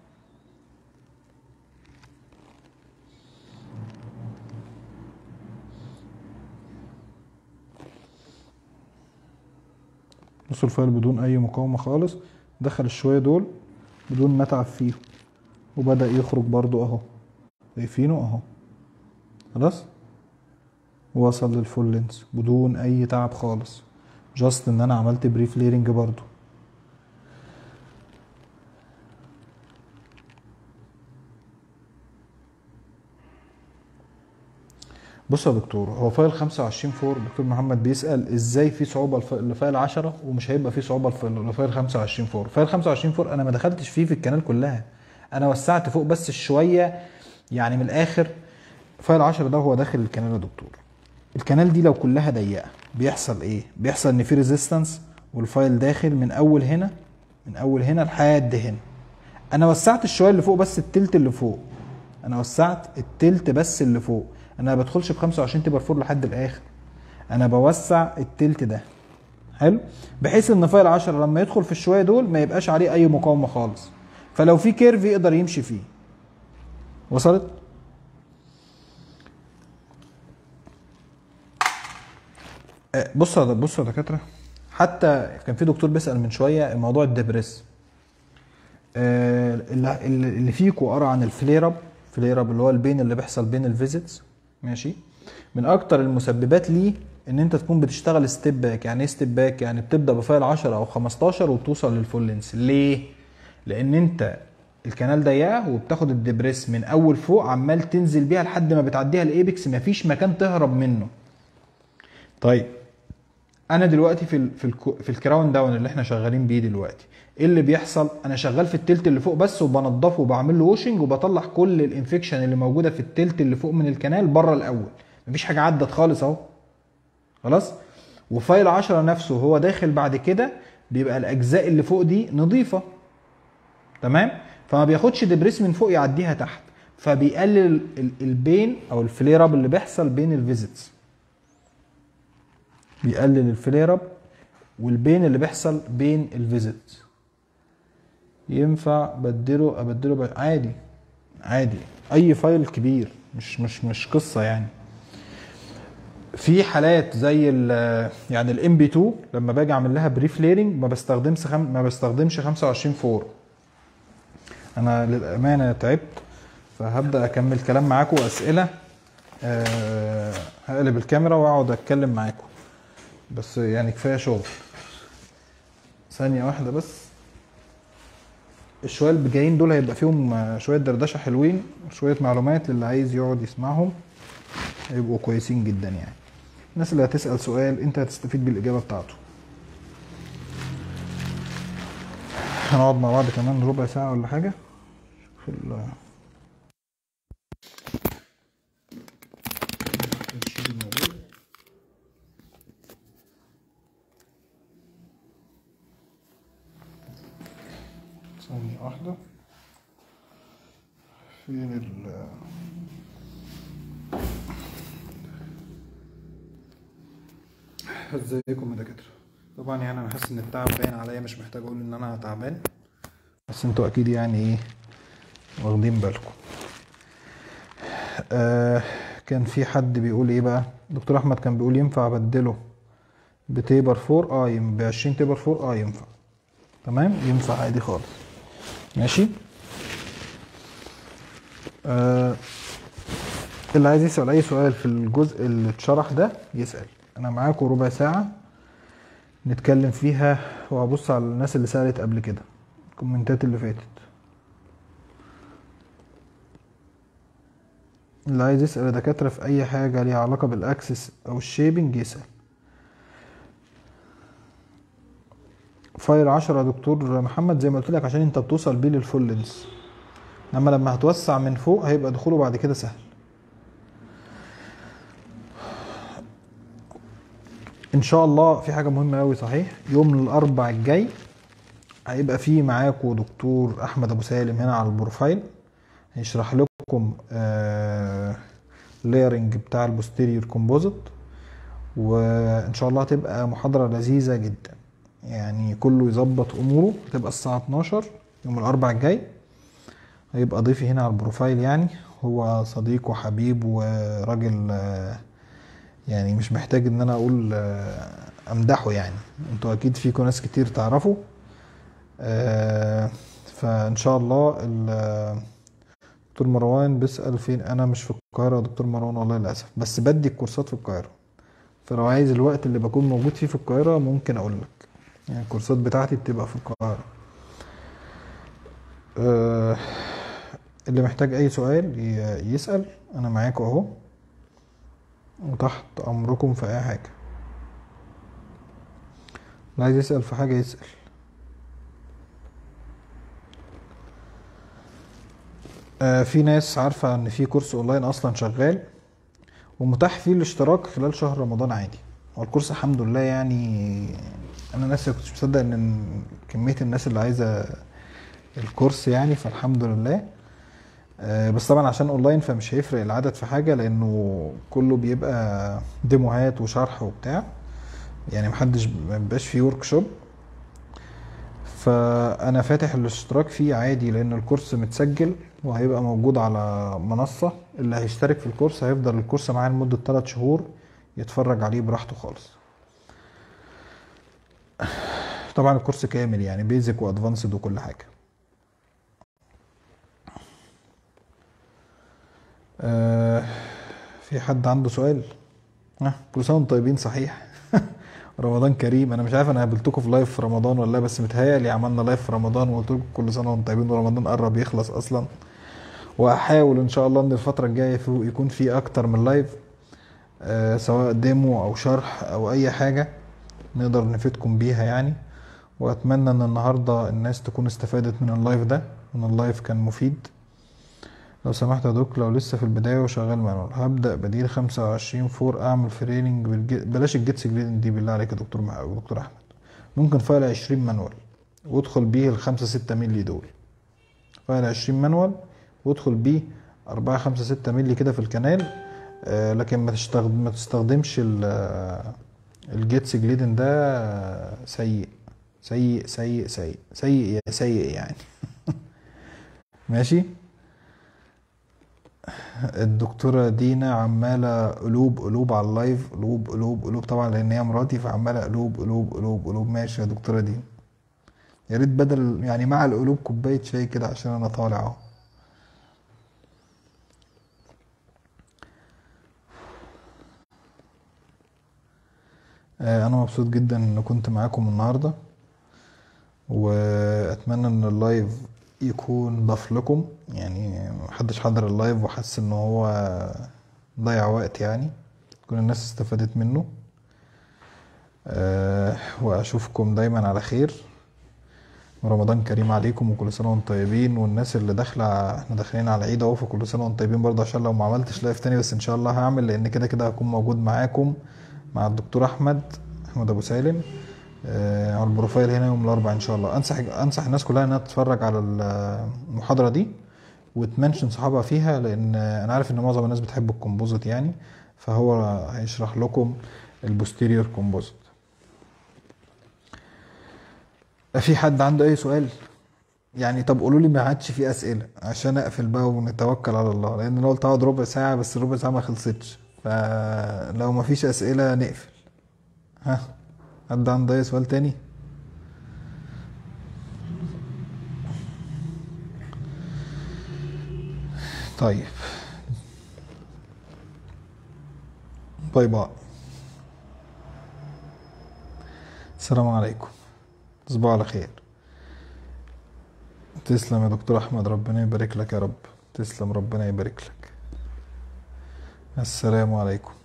بصوا الفايل بدون اي مقاومة خالص دخل الشوية دول بدون ما اتعب فيهم وبدأ يخرج برضو اهو شايفينه اهو خلاص وصل للفول لينس بدون اي تعب خالص جاست ان انا عملت بريف ليرنج برضو بص يا دكتور هو فايل 25 فور دكتور محمد بيسأل ازاي في صعوبة الف- لفايل 10 ومش هيبقى في صعوبة الف- لفايل 25 فور فايل 25 فور انا ما دخلتش فيه في الكنال كلها انا وسعت فوق بس شوية يعني من الاخر فايل 10 ده هو داخل الكنال يا دكتور الكنال دي لو كلها ضيقة بيحصل ايه بيحصل ان في ريزيستنس والفايل داخل من اول هنا من اول هنا لحد هنا انا وسعت الشويه اللي فوق بس التلت اللي فوق انا وسعت التلت بس اللي فوق انا ما بدخلش ب 25 تبر فور لحد الاخر انا بوسع التلت ده حلو بحيث ان فايل 10 لما يدخل في الشويه دول ما يبقاش عليه اي مقاومه خالص فلو في كيرف يقدر يمشي فيه وصلت آه، بصوا يا بصوا يا دكاتره حتى كان في دكتور بيسال من شويه الموضوع الدبريس آه، اللي اللي فيكوا قرا عن الفلير اب فلير اب اللي هو البين اللي بيحصل بين الفيزيتس ماشي من اكتر المسببات ليه ان انت تكون بتشتغل ستيب باك يعني ايه ستيب باك يعني بتبدا بفايل 10 او 15 وتوصل للفول لينس ليه لان انت الكنال ضيقه وبتاخد الدبريس من اول فوق عمال تنزل بيها لحد ما بتعديها الايبكس مفيش مكان تهرب منه طيب انا دلوقتي في ال في ال في الكراون داون اللي احنا شغالين بيه دلوقتي ايه اللي بيحصل انا شغال في التلت اللي فوق بس وبنضفه وبعمل له ووشنج وبطلع كل الانفكشن اللي موجوده في التلت اللي فوق من الكنال بره الاول مفيش حاجه عدت خالص اهو خلاص وفايل 10 نفسه هو داخل بعد كده بيبقى الاجزاء اللي فوق دي نظيفه تمام فما بياخدش دبريس من فوق يعديها تحت فبيقلل ال- البين او الفلير اب اللي بيحصل بين الفيزيتس بيقلل الفلير اب والبين اللي بيحصل بين الفيزيت ينفع بدله ابدله ب- عادي عادي اي فايل كبير مش مش مش قصه يعني في حالات زي ال يعني الام بي 2 لما باجي اعمل لها بريف ليرنج ما بستخدمش خم ما بستخدمش 25 فور انا للامانه تعبت فهبدا اكمل كلام معاكم واسئله أه هقلب الكاميرا واقعد اتكلم معاكم بس يعني كفايه شغل ثانيه واحده بس الشويه اللي جايين دول هيبقى فيهم آه، شويه دردشه حلوين شويه معلومات اللي عايز يقعد يسمعهم هيبقوا كويسين جدا يعني الناس اللي هتسال سؤال انت هتستفيد بالاجابه بتاعته هنقعد مع بعض كمان ربع ساعه ولا حاجه في ال ثانية واحدة فين ال ازيكم يا دكاترة طبعا يعني انا حاسس ان التعب باين عليا مش محتاج اقول ان انا تعبان بس انتوا اكيد يعني ايه واخدين بالكم آه كان في حد بيقول ايه بقى دكتور احمد كان بيقول ينفع ابدله بتيبر فور اه ب 20 تيبر فور اه ينفع تمام ينفع عادي خالص ماشي آه اللي عايز يسأل أي سؤال في الجزء اللي اتشرح ده يسأل أنا معاكم ربع ساعة نتكلم فيها وهبص على الناس اللي سألت قبل كده الكومنتات اللي فاتت اللي عايز يسأل يا دكاترة في أي حاجة ليها علاقة بالأكسس أو الشيبنج يسأل فايل 10 يا دكتور محمد زي ما قلت لك عشان انت بتوصل بيه للفول لينس انما لما هتوسع من فوق هيبقى دخوله بعد كده سهل ان شاء الله في حاجه مهمه قوي صحيح يوم الاربع الجاي هيبقى فيه معاكم دكتور احمد ابو سالم هنا على البروفايل هيشرح لكم آه لايرنج بتاع البوستيريور كومبوزيت وان شاء الله هتبقى محاضره لذيذه جدا يعني كله يظبط اموره هتبقى الساعه 12 يوم الاربع الجاي هيبقى ضيفي هنا على البروفايل يعني هو صديق وحبيب وراجل آه، يعني مش محتاج ان انا اقول آه، امدحه يعني انتوا اكيد فيكم ناس كتير تعرفوا آه، فان شاء الله ال- دكتور مروان بيسأل فين انا مش في القاهرة يا دكتور مروان والله للاسف بس بدي الكورسات في القاهرة فلو عايز الوقت اللي بكون موجود فيه في القاهرة ممكن اقول لك يعني الكورسات بتاعتي بتبقى في القاهرة آه، اللي محتاج اي سؤال ي- يسأل انا معاكم اهو وتحت امركم في اي حاجة اللي عايز يسأل في حاجة يسأل آه، في ناس عارفة ان في كورس اونلاين اصلا شغال ومتاح فيه الاشتراك خلال شهر رمضان عادي هو الكورس الحمد لله يعني انا نفسي كنتش مصدق ان كمية الناس اللي عايزة الكورس يعني فالحمد لله آه، بس طبعا عشان اونلاين فمش هيفرق العدد في حاجة لانه كله بيبقى ديموهات وشرح وبتاع يعني محدش مبيبقاش فيه ورك شوب فانا فاتح الاشتراك فيه عادي لان الكورس متسجل وهيبقى موجود على منصة اللي هيشترك في الكورس هيفضل الكورس معاه لمدة 3 شهور يتفرج عليه براحته خالص طبعا الكورس كامل يعني بيزك وادفانسد وكل حاجة آه في حد عنده سؤال ها كل سنة وانتم طيبين صحيح رمضان كريم انا مش عارف انا قابلتكم في لايف في رمضان ولا لا بس متهيألي عملنا لايف في رمضان وقلت لكم كل سنة وانتم طيبين ورمضان قرب يخلص اصلا وهحاول ان شاء الله ان الفترة الجاية في- يكون في اكتر من لايف آه سواء ديمو او شرح او اي حاجة نقدر نفيدكم بيها يعني واتمنى ان النهاردة الناس تكون استفادت من اللايف ده وان اللايف كان مفيد لو سمحت يا دوك لو لسه في البداية وشغال مانوال هبدأ بديل خمسة وعشرين فور أعمل فريننج بالج... بلاش الجيتس جريدنج دي بالله عليك يا دكتور مع... دكتور أحمد ممكن فايل عشرين مانوال وادخل بيه الخمسة ستة ملي دول فايل عشرين مانوال وادخل بيه أربعة خمسة ستة ملي كده في الكنال آه لكن ما تستخدم ما تستخدمش ال... آه، الجيتس جليدن ده آه، سيء سيء سيء سيء سيء يا سيء يعني ماشي الدكتورة دينا عمالة قلوب قلوب على اللايف قلوب قلوب قلوب طبعا لأن هي مراتي فعمالة قلوب قلوب قلوب قلوب ماشي يا دكتورة دينا يا ريت بدل يعني مع القلوب كوباية شاي كده عشان أنا طالع أهو آه، انا مبسوط جدا ان كنت معاكم النهارده واتمنى ان اللايف يكون ضاف لكم يعني محدش حضر اللايف وحس ان هو ضيع وقت يعني تكون الناس استفادت منه أه واشوفكم دايما على خير رمضان كريم عليكم وكل سنه وانتم طيبين والناس اللي داخله احنا داخلين على العيد اهو فكل سنه وانتم طيبين برضه عشان لو ما عملتش لايف تاني بس ان شاء الله هعمل لان كده كده هكون موجود معاكم مع الدكتور احمد احمد ابو سالم آه، على البروفايل هنا يوم الاربعاء ان شاء الله انصح انصح الناس كلها انها تتفرج على المحاضره دي وتمنشن صحابها فيها لان انا عارف ان معظم الناس بتحب الكومبوزيت يعني فهو هيشرح لكم البوستيريور كومبوزيت في حد عنده اي سؤال يعني طب قولوا لي ما عادش في اسئله عشان اقفل بقى ونتوكل على الله لان انا قلت اقعد ربع ساعه بس الربع ساعه ما خلصتش فلو ما فيش اسئله نقفل ها حد عنده اي سؤال تاني طيب باي باي السلام عليكم تصبحوا على خير تسلم يا دكتور احمد ربنا يبارك لك يا رب تسلم ربنا يبارك لك السلام عليكم